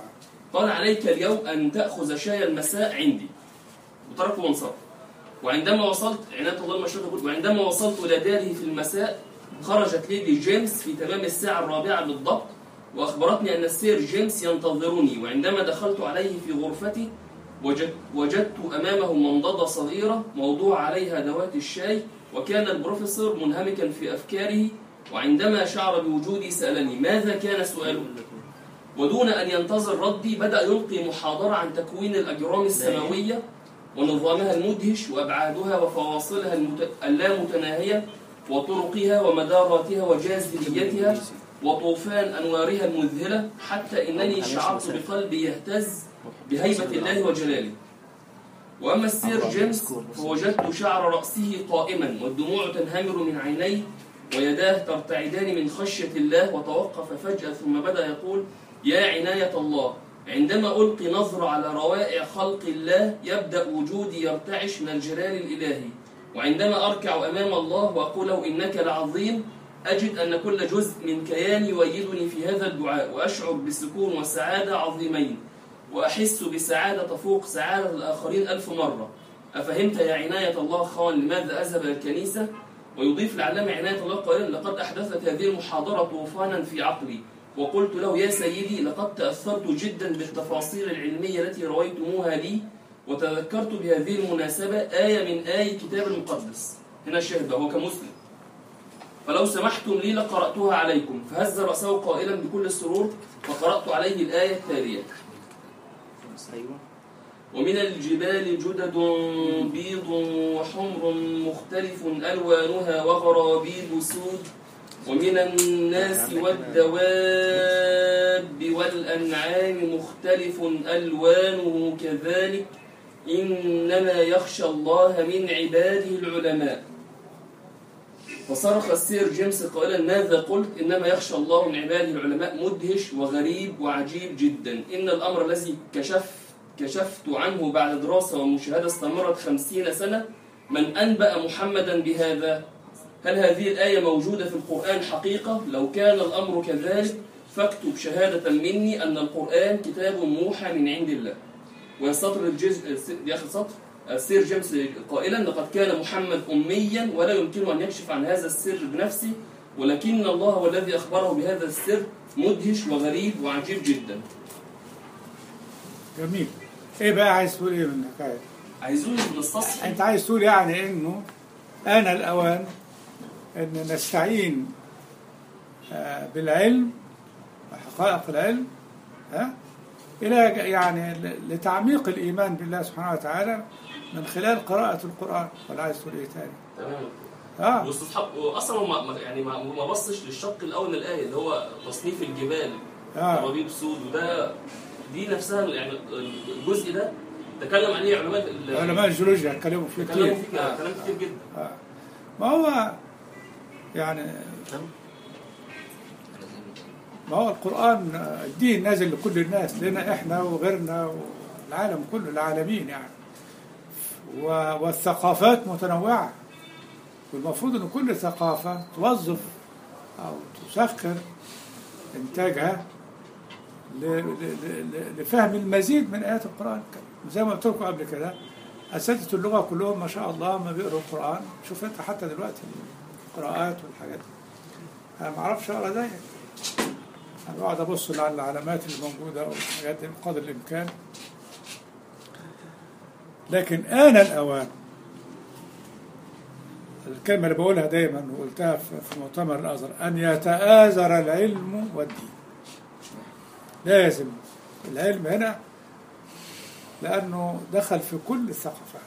قال عليك اليوم أن تأخذ شاي المساء عندي وتركه وانصرف وعندما وصلت عناية الله المشرق يقول وعندما وصلت إلى داره في المساء خرجت ليدي جيمس في تمام الساعة الرابعة بالضبط وأخبرتني أن السير جيمس ينتظرني وعندما دخلت عليه في غرفتي وجدت, وجدت أمامه منضدة صغيرة موضوع عليها دوات الشاي وكان البروفيسور منهمكا في أفكاره وعندما شعر بوجودي سألني ماذا كان سؤاله ودون أن ينتظر ردي بدأ يلقي محاضرة عن تكوين الأجرام السماوية ونظامها المدهش وأبعادها وفواصلها المت... اللامتناهية وطرقها ومداراتها وجاذبيتها وطوفان أنوارها المذهلة حتى إنني شعرت بقلبي يهتز بهيبة الله وجلاله وأما السير جيمس فوجدت شعر رأسه قائما والدموع تنهمر من عينيه ويداه ترتعدان من خشية الله وتوقف فجأة ثم بدأ يقول يا عناية الله عندما ألقي نظرة على روائع خلق الله يبدأ وجودي يرتعش من الجلال الإلهي وعندما أركع أمام الله وأقول له إنك لعظيم أجد أن كل جزء من كياني يؤيدني في هذا الدعاء وأشعر بسكون وسعادة عظيمين وأحس بسعادة تفوق سعادة الآخرين ألف مرة أفهمت يا عناية الله خان لماذا أذهب إلى الكنيسة؟ ويضيف العلامة عناية الله قائلا لقد أحدثت هذه المحاضرة طوفانا في عقلي وقلت له يا سيدي لقد تأثرت جدا بالتفاصيل العلمية التي رويتموها لي وتذكرت بهذه المناسبة آية من آي كتاب المقدس هنا الشاهد هو كمسلم فلو سمحتم لي لقرأتها عليكم فهز رأسه قائلا بكل سرور فقرأت عليه الآية التالية ايوه ومن الجبال جدد بيض وحمر مختلف ألوانها وغرابيب سود ومن الناس والدواب والأنعام مختلف ألوانه كذلك إنما يخشى الله من عباده العلماء فصرخ السير جيمس قائلا ماذا قلت إنما يخشى الله من عباده العلماء مدهش وغريب وعجيب جدا إن الأمر الذي كشف كشفت عنه بعد دراسة ومشاهدة استمرت خمسين سنة من أنبأ محمدا بهذا هل هذه الآية موجودة في القرآن حقيقة لو كان الأمر كذلك فاكتب شهادة مني أن القرآن كتاب موحى من عند الله ويستطر الجزء دي آخر سطر السير جيمس قائلا لقد كان محمد أميا ولا يمكنه أن يكشف عن هذا السر بنفسه ولكن الله هو الذي أخبره بهذا السر مدهش وغريب وعجيب جدا جميل ايه بقى عايز تقول ايه من الحكايه عايزون نستصحي انت عايز تقول يعني انه آن الأوان أن نستعين آه، بالعلم وحقائق العلم ها إلى يعني ل- لتعميق الإيمان بالله سبحانه وتعالى من خلال قراءة القرآن ولا عايز تقول إيه تاني؟ تمام آه واستصحاب واصلا هو ما- ما- يعني ما ما بصش للشق الاول من الايه اللي هو تصنيف الجبال آه ربيب سود وده دي نفسها يعني الجزء ده تكلم عليه علماء ال- علماء الجيولوجيا اتكلموا فيه تكلموا كتير فيه آه. كلام كتير جدا ما هو يعني ما هو القرآن الدين نازل لكل الناس لنا احنا وغيرنا والعالم كله العالمين يعني و- والثقافات متنوعة والمفروض ان كل ثقافة توظف او تسخر انتاجها ل- ل- ل- لفهم المزيد من ايات القرآن الكريم زي ما قلت لكم قبل كده اساتذه اللغه كلهم ما شاء الله ما بيقروا القران شوف انت حتى دلوقتي القراءات والحاجات دي انا ما اعرفش اقرا زيك انا بقعد ابص على العلامات اللي موجوده والحاجات دي بقدر الامكان لكن آن الأوان الكلمة اللي بقولها دايما وقلتها في في مؤتمر الأزهر أن يتآزر العلم والدين لازم العلم هنا لأنه دخل في كل الثقافات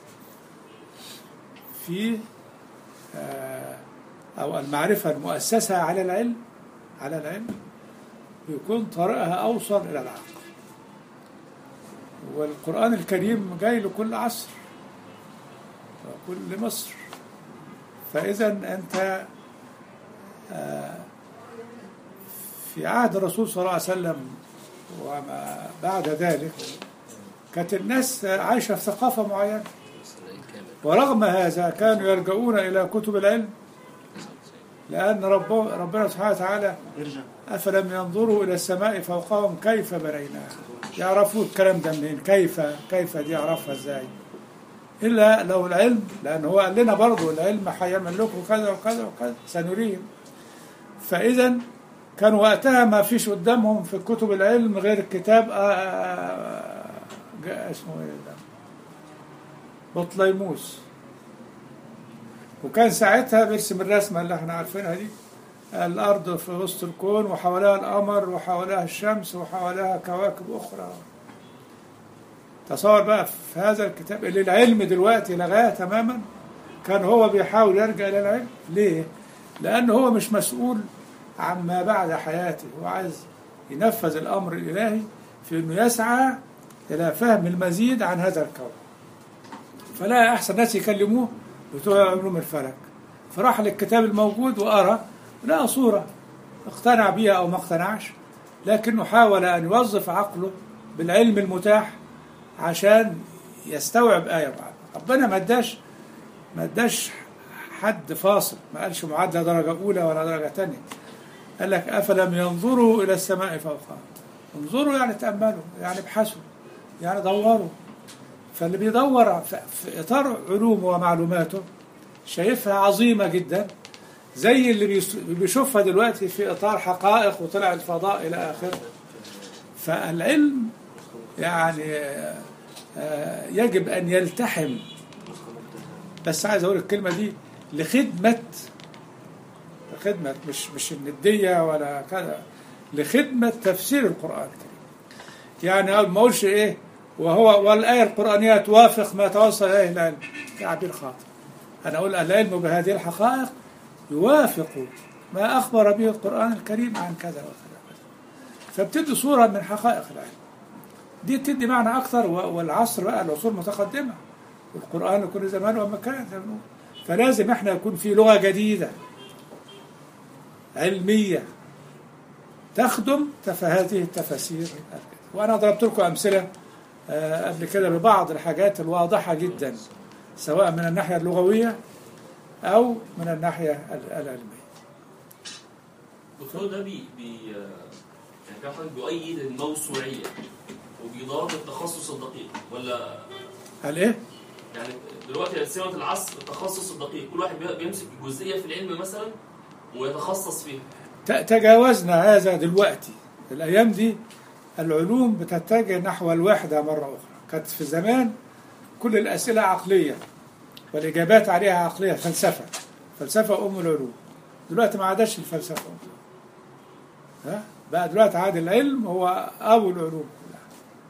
في آه، أو المعرفة المؤسسة على العلم على العلم بيكون طريقها أوصل إلى العقل والقرآن الكريم جاي لكل عصر وكل مصر فإذا أنت آه، في عهد الرسول صلى الله عليه وسلم وما بعد ذلك كانت الناس عايشة في ثقافة معينة ورغم هذا كانوا يلجؤون إلى كتب العلم لأن رب ربنا سبحانه وتعالى ارجع أفلم ينظروا إلى السماء فوقهم كيف بنيناها يعرفوا الكلام ده منين كيف كيف دي يعرفها ازاي إلا لو العلم لأن هو قال لنا برضه العلم هيعمل لكم كذا وكذا وكذا سنريهم فإذا كان وقتها ما فيش قدامهم في كتب العلم غير كتاب آه، آه، جاء اسمه ايه ده بطليموس وكان ساعتها بيرسم الرسمة اللي احنا عارفينها دي الأرض في وسط الكون وحواليها القمر وحواليها الشمس وحواليها كواكب أخرى تصور بقى في هذا الكتاب اللي العلم دلوقتي لغاه تماما كان هو بيحاول يرجع إلى العلم ليه؟ لأنه هو مش مسؤول عما بعد حياته هو عايز ينفذ الأمر الإلهي في أنه يسعى إلى فهم المزيد عن هذا الكون فلا أحسن ناس يكلموه بتوع علوم الفلك فراح للكتاب الموجود وقرأ لقى صورة اقتنع بيها أو ما اقتنعش لكنه حاول أن يوظف عقله بالعلم المتاح عشان يستوعب آية بعد ربنا ما اداش ما اداش حد فاصل ما قالش معادلة درجة أولى ولا درجة تانية قال لك أفلم ينظروا إلى السماء فوقهم انظروا يعني تأملوا يعني ابحثوا يعني دوروا فاللي بيدور في- في إطار علومه ومعلوماته شايفها عظيمة جدا زي اللي بيس- بيشوفها دلوقتي في إطار حقائق وطلع الفضاء إلى آخره فالعلم يعني آه، آه، يجب أن يلتحم بس عايز أقول الكلمة دي لخدمة لخدمة مش مش الندية ولا كذا لخدمة تفسير القرآن الكريم يعني ما أقولش إيه وهو والآية القرآنية توافق ما توصل إليه العلم تعبير خاطئ أنا أقول العلم بهذه الحقائق يوافق ما أخبر به القرآن الكريم عن كذا وكذا وكذا فبتدي صورة من حقائق العلم دي بتدي معنى أكثر و- والعصر بقى العصور متقدمة القرآن لكل زمان ومكان زي ما بنقول. فلازم احنا يكون في لغة جديدة علمية تخدم تف- هذه التفاسير وأنا ضربت لكم أمثلة آه، قبل كده ببعض الحاجات الواضحة جدا سواء من الناحية اللغوية أو من الناحية ال- العلمية الدكتور ده بي بي يعني كان حضرتك بيؤيد الموسوعية وبيضاد التخصص الدقيق ولا هل إيه؟ يعني دلوقتي سمة العصر التخصص الدقيق كل واحد بي- بيمسك جزئية في العلم مثلا ويتخصص فيها ت- تجاوزنا هذا دلوقتي الأيام دي العلوم بتتجه نحو الوحدة مرة أخرى كانت في زمان كل الأسئلة عقلية والإجابات عليها عقلية فلسفة فلسفة أم العلوم دلوقتي ما عادش الفلسفة أم العلوم ها؟ بقى دلوقتي عاد العلم هو أبو العلوم كلها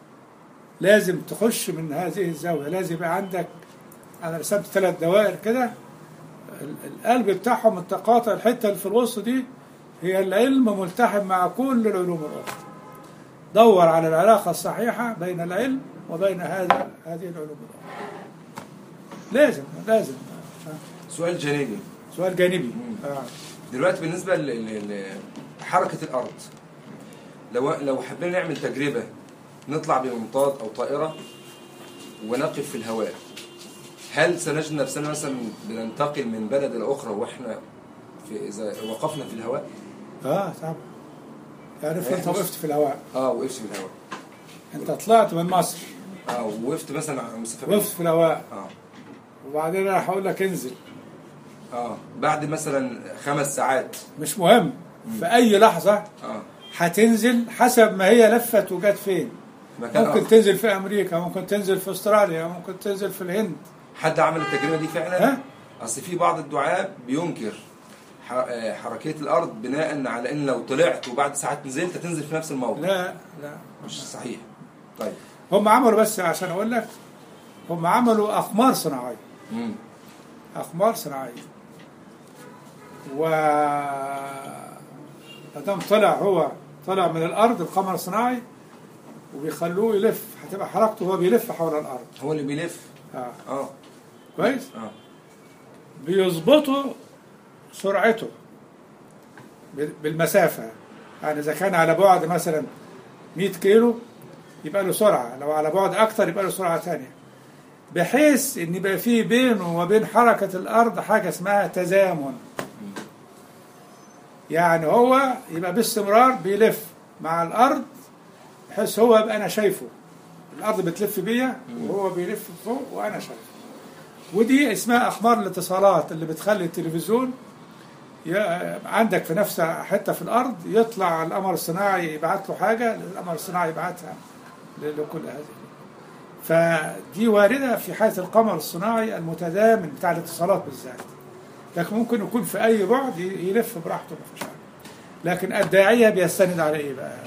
لازم تخش من هذه الزاوية لازم يبقى عندك أنا رسمت ثلاث دوائر كده ال- القلب بتاعهم التقاطع الحته اللي في الوسط دي هي العلم ملتحم مع كل العلوم الاخرى دور على العلاقه الصحيحه بين العلم وبين هذا هذه العلوم الاخرى لازم لازم سؤال جانبي سؤال جانبي آه. دلوقتي بالنسبة ل- ل- لحركة الأرض لو لو حبينا نعمل تجربة نطلع بمنطاد أو طائرة ونقف في الهواء هل سنجد نفسنا مثلا بننتقل من بلد إلى أخرى وإحنا في إذا وقفنا في الهواء؟ اه طبعا يعني افرض انت وقفت في الهواء اه وقفت في الهواء انت طلعت من مصر اه وقفت مثلا على مسافة بعيدة. وقفت في الهواء اه وبعدين انا هقول لك انزل اه بعد مثلا خمس ساعات مش مهم في اي لحظه اه هتنزل حسب ما هي لفت وجت فين مكان ممكن آخر. تنزل في امريكا ممكن تنزل في استراليا ممكن تنزل في الهند حد عمل التجربة دي فعلا؟ ها؟ أصل في بعض الدعاء بينكر ح- آه، حركية الأرض بناء على إن لو طلعت وبعد ساعات نزلت هتنزل في نفس الموقع لا لا مش صحيح طيب هم عملوا بس عشان اقول لك هم عملوا اقمار صناعيه مم. اقمار صناعيه و دام طلع هو طلع من الارض القمر الصناعي وبيخلوه يلف هتبقى حركته وهو بيلف حول الارض هو اللي بيلف آه. اه كويس اه بيظبطوا سرعته بال- بالمسافة يعني إذا كان على بعد مثلا 100 كيلو يبقى له سرعة لو على بعد أكتر يبقى له سرعة تانية بحيث إن يبقى فيه بينه وبين حركة الأرض حاجة اسمها تزامن يعني هو يبقى باستمرار بيلف مع الارض بحيث هو يبقى انا شايفه الارض بتلف بيا وهو بيلف فوق وانا شايفه ودي اسمها اقمار الاتصالات اللي بتخلي التلفزيون ي- عندك في نفس حته في الارض يطلع القمر الصناعي يبعت له حاجه القمر الصناعي يبعتها ل- لكل هذه فدي وارده في حاله القمر الصناعي المتزامن بتاع الاتصالات بالذات لكن ممكن يكون في اي بعد ي- يلف براحته ما فيش حاجه لكن الداعيه بيستند على ايه بقى؟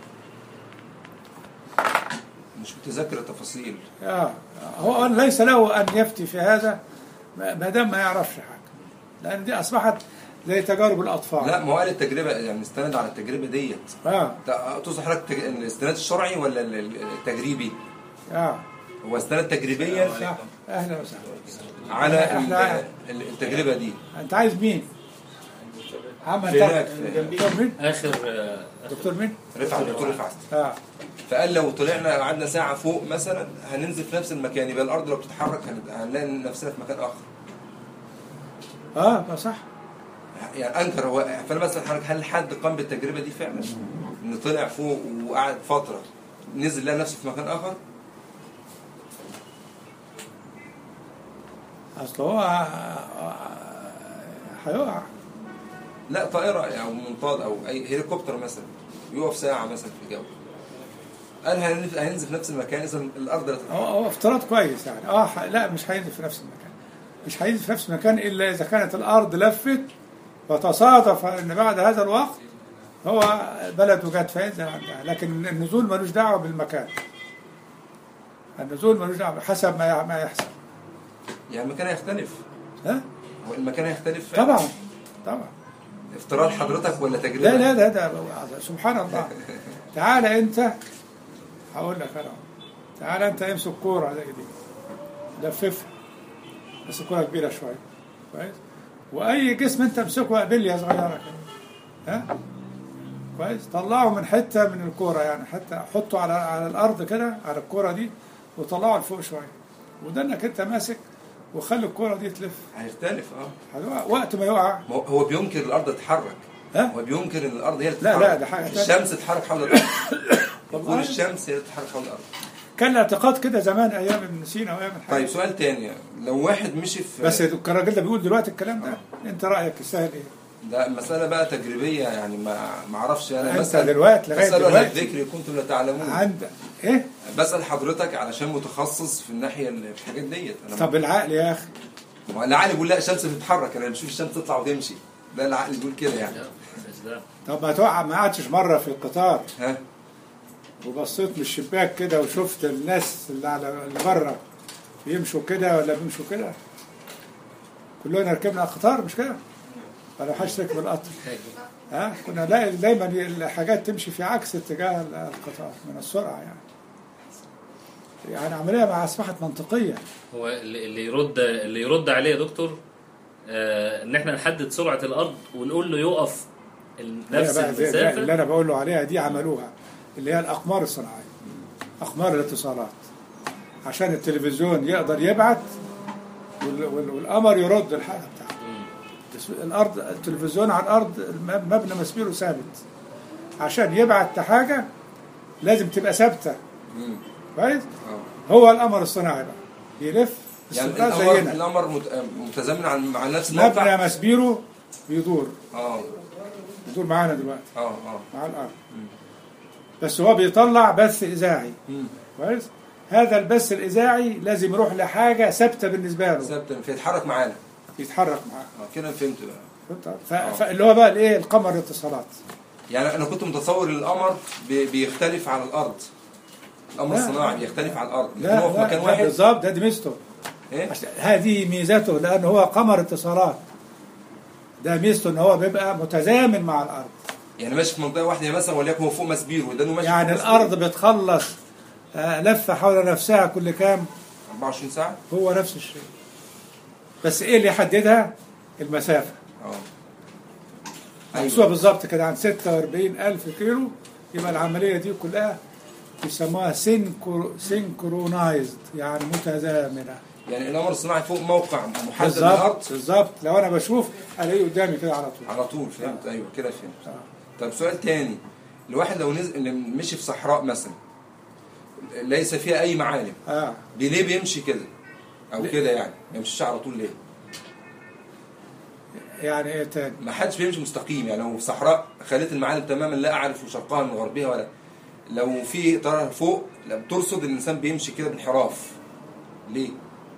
مش متذكر التفاصيل آه هو ليس له ان يفتي في هذا ما ما دام ما يعرفش حاجه لان دي اصبحت زي تجارب الاطفال لا ما هو قال التجربه يعني استند على التجربه ديت اه ده- تقصد حضرتك التج- الاستناد الشرعي ولا ال- ال- التجريبي؟ اه هو استند تجريبيا صح اهلا وسهلا على ال- إحنا- ال- التجربه دي انت عايز مين؟ عم انت هناك في- دكتور مين؟ اخر آه، دكتور مين؟ رفعت الدكتور رفعت اه فقال لو طلعنا قعدنا ساعه فوق مثلا هننزل في نفس المكان يبقى الارض لو بتتحرك هن- هنلاقي نفسنا في مكان اخر اه ما صح يعني انكر هو فانا بسال حضرتك هل حد قام بالتجربه دي فعلا؟ انه طلع فوق وقعد فتره نزل لقى نفسه في مكان اخر؟ اصل هو آه، هيقع لا طائره او منطاد او اي هليكوبتر مثلا يقف ساعه مثلا في الجو قال هننزل هننزل في نفس المكان اذا الارض لا تتحرك. هو هو افتراض كويس يعني اه ح- لا مش هينزل في نفس المكان مش هينزل في نفس المكان الا اذا كانت الارض لفت وتصادف ان بعد هذا الوقت هو بلده جت فينزل عندها لكن النزول ملوش دعوه بالمكان النزول ملوش دعوه حسب ما ما يحصل يعني المكان هيختلف ها هو المكان هيختلف فعلا. طبعا طبعا افتراض حضرتك ولا تجربه؟ لا لا لا ده سبحان الله تعال انت هقول لك انا تعال انت امسك كوره زي دي لففها بس كوره كبيره شويه كويس واي جسم انت امسكه بليه صغيره كده ها كويس طلعه من حته من الكوره يعني حتى حطه على على الارض كده على الكوره دي وطلعه لفوق شويه وده انك انت ماسك وخلي الكوره دي تلف هيختلف اه هيقع- وقت ما يقع ما هو- هو بينكر الارض تتحرك ها هو بينكر ان الارض هي اللي لا، تتحرك لا، ده حاجة تانية. الشمس تتحرك حول الارض والله. طول الشمس هي اللي تتحرك حول الارض كان الاعتقاد كده زمان ايام ابن سينا وايام الحاجة. طيب سؤال تاني لو واحد مشي في بس الراجل ده بيقول دلوقتي الكلام ده انت رايك يستاهل ايه؟ ده مسألة بقى تجريبية يعني ما ما اعرفش انا أنت بسأل دلوقتي لغاية بسأل على دلوقتي الذكر كنتم لا تعلمون عند ايه؟ بسأل حضرتك علشان متخصص في الناحية اللي في الحاجات ديت انا طب العقل يا اخي ما هو العقل بيقول لا الشمس بتتحرك انا بشوف الشمس تطلع وتمشي ده العقل بيقول كده يعني لا، مش ده. طب ما تقع ما قعدتش مره في القطار ها وبصيت من الشباك كده وشفت الناس اللي على اللي بره بيمشوا كده ولا بيمشوا كده كلنا ركبنا القطار مش كده؟ ولا حدش ركب القطر ها كنا نلاقي دايما الحاجات تمشي في عكس اتجاه القطار من السرعه يعني يعني عمليه ما اصبحت منطقيه هو اللي اللي يرد اللي يرد عليه يا دكتور آه ان احنا نحدد سرعه الارض ونقول له يقف ال- نفس هي بقى زي- زي المسافه اللي انا بقول له عليها دي عملوها اللي هي الاقمار الصناعيه اقمار الاتصالات عشان التلفزيون يقدر يبعت وال- وال- والقمر يرد الحاجه بتاعته التس- الارض التلفزيون على الارض الم- مبنى مسبيره ثابت عشان يبعت حاجه لازم تبقى ثابته مم. كويس اه هو القمر الصناعي بقى يلف يعني باستمرار القمر زينا القمر مت- متزامن عن مع نفس الموقع مبنى مسبيره بيدور اه بيدور معانا دلوقتي اه اه مع الارض بس هو بيطلع بث اذاعي مم. كويس هذا البث الاذاعي لازم يروح لحاجه ثابته بالنسبه له ثابت فيتحرك معانا يتحرك معاه اه كده فهمت بقى فهمت؟ ف- فاللي هو بقى الايه القمر الاتصالات يعني انا كنت متصور ان القمر بي- بيختلف عن الارض القمر لا. الصناعي بيختلف عن الارض لكن لا هو في لا مكان لا، واحد بالظبط ده دي ميزته ايه عشان- هذه ميزته لان هو قمر اتصالات ده ميزته ان هو بيبقى متزامن مع الارض يعني ماشي في منطقه واحده مثلا وليكن هو فوق مسبير وده ماشي يعني فوق مسبير. الارض بتخلص آه، لفه حول نفسها كل كام 24 ساعه هو نفس الشيء بس ايه اللي يحددها المسافه اه محسوبة ايوه بالظبط كده عن 46 ألف كيلو يبقى العملية دي كلها بيسموها سينكرو سينكرونايزد يعني متزامنة يعني القمر الصناعي فوق موقع محدد من بالظبط الارض بالظبط لو انا بشوف الاقيه قدامي كده على طول على طول فهمت ايوه كده فهمت آه. طب سؤال تاني الواحد لو نزل اللي مشي في صحراء مثلا ليس فيها اي معالم اه دي ليه بيمشي كده او ليه؟ كده يعني ما يمشيش على طول ليه يعني ايه تاني ما حدش بيمشي مستقيم يعني لو في صحراء خليت المعالم تماما لا اعرف شرقها من غربها ولا لو في طياره فوق لا بترصد ان الانسان بيمشي كده بانحراف ليه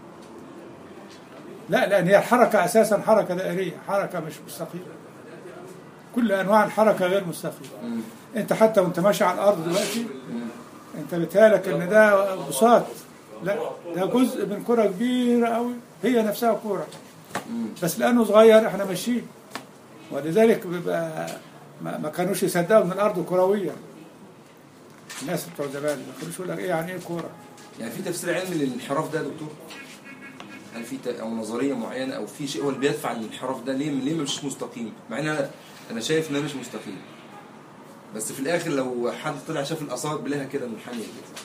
لا لان هي الحركه اساسا حركه دائريه حركه مش مستقيمه كل انواع الحركه غير مستقيمه مم. انت حتى وانت ماشي على الارض دلوقتي انت بتهالك ان ده بساط لا ده جزء من كره كبيره قوي هي نفسها كوره مم. بس لانه صغير احنا ماشيين ولذلك بيبقى ما ما كانوش يصدقوا ان الارض كرويه الناس بتوع زمان ما كانوش يقول لك ايه يعني ايه كوره يعني في تفسير علمي للانحراف ده يا دكتور هل في ت- او نظريه معينه او في شيء هو اللي بيدفع للانحراف ده ليه ليه مش مستقيم مع ان انا انا شايف ان انا مش مستقيم بس في الاخر لو حد طلع شاف الاثار بلاها كده منحنيه كده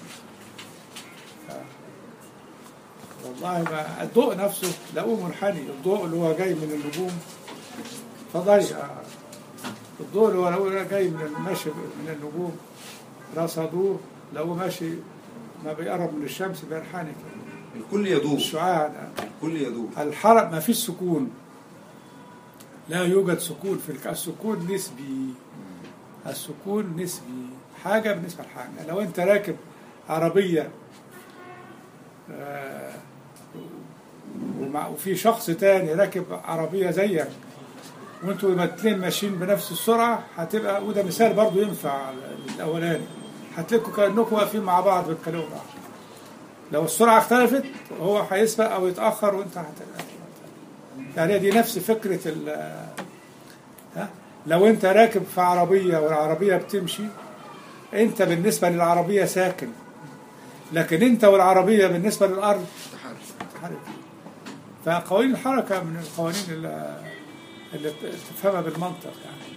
والله ما الضوء نفسه لقوه منحني الضوء اللي هو جاي من النجوم فضيع الضوء اللي هو لقوه جاي من ماشي من النجوم رصدوه لقوه ماشي ما بيقرب من الشمس بينحني كده. الكل يدوب الشعاع ده الكل يدوب الحرق ما فيش سكون لا يوجد سكون في الك... السكون نسبي السكون نسبي حاجة بالنسبة لحاجة لو انت راكب عربية آه، ومع وفي شخص تاني راكب عربية زيك وانتوا الاثنين ماشيين بنفس السرعة هتبقى وده مثال برضو ينفع للأولاني هتلاقوا كأنكم واقفين مع بعض بتكلموا بعض لو السرعة اختلفت هو هيسبق أو يتأخر وأنت هتبقى يعني دي نفس فكرة ال ها لو أنت راكب في عربية والعربية بتمشي أنت بالنسبة للعربية ساكن لكن أنت والعربية بالنسبة للأرض تحرك تتحرك فقوانين الحركة من القوانين اللي, اللي تفهمها بالمنطق يعني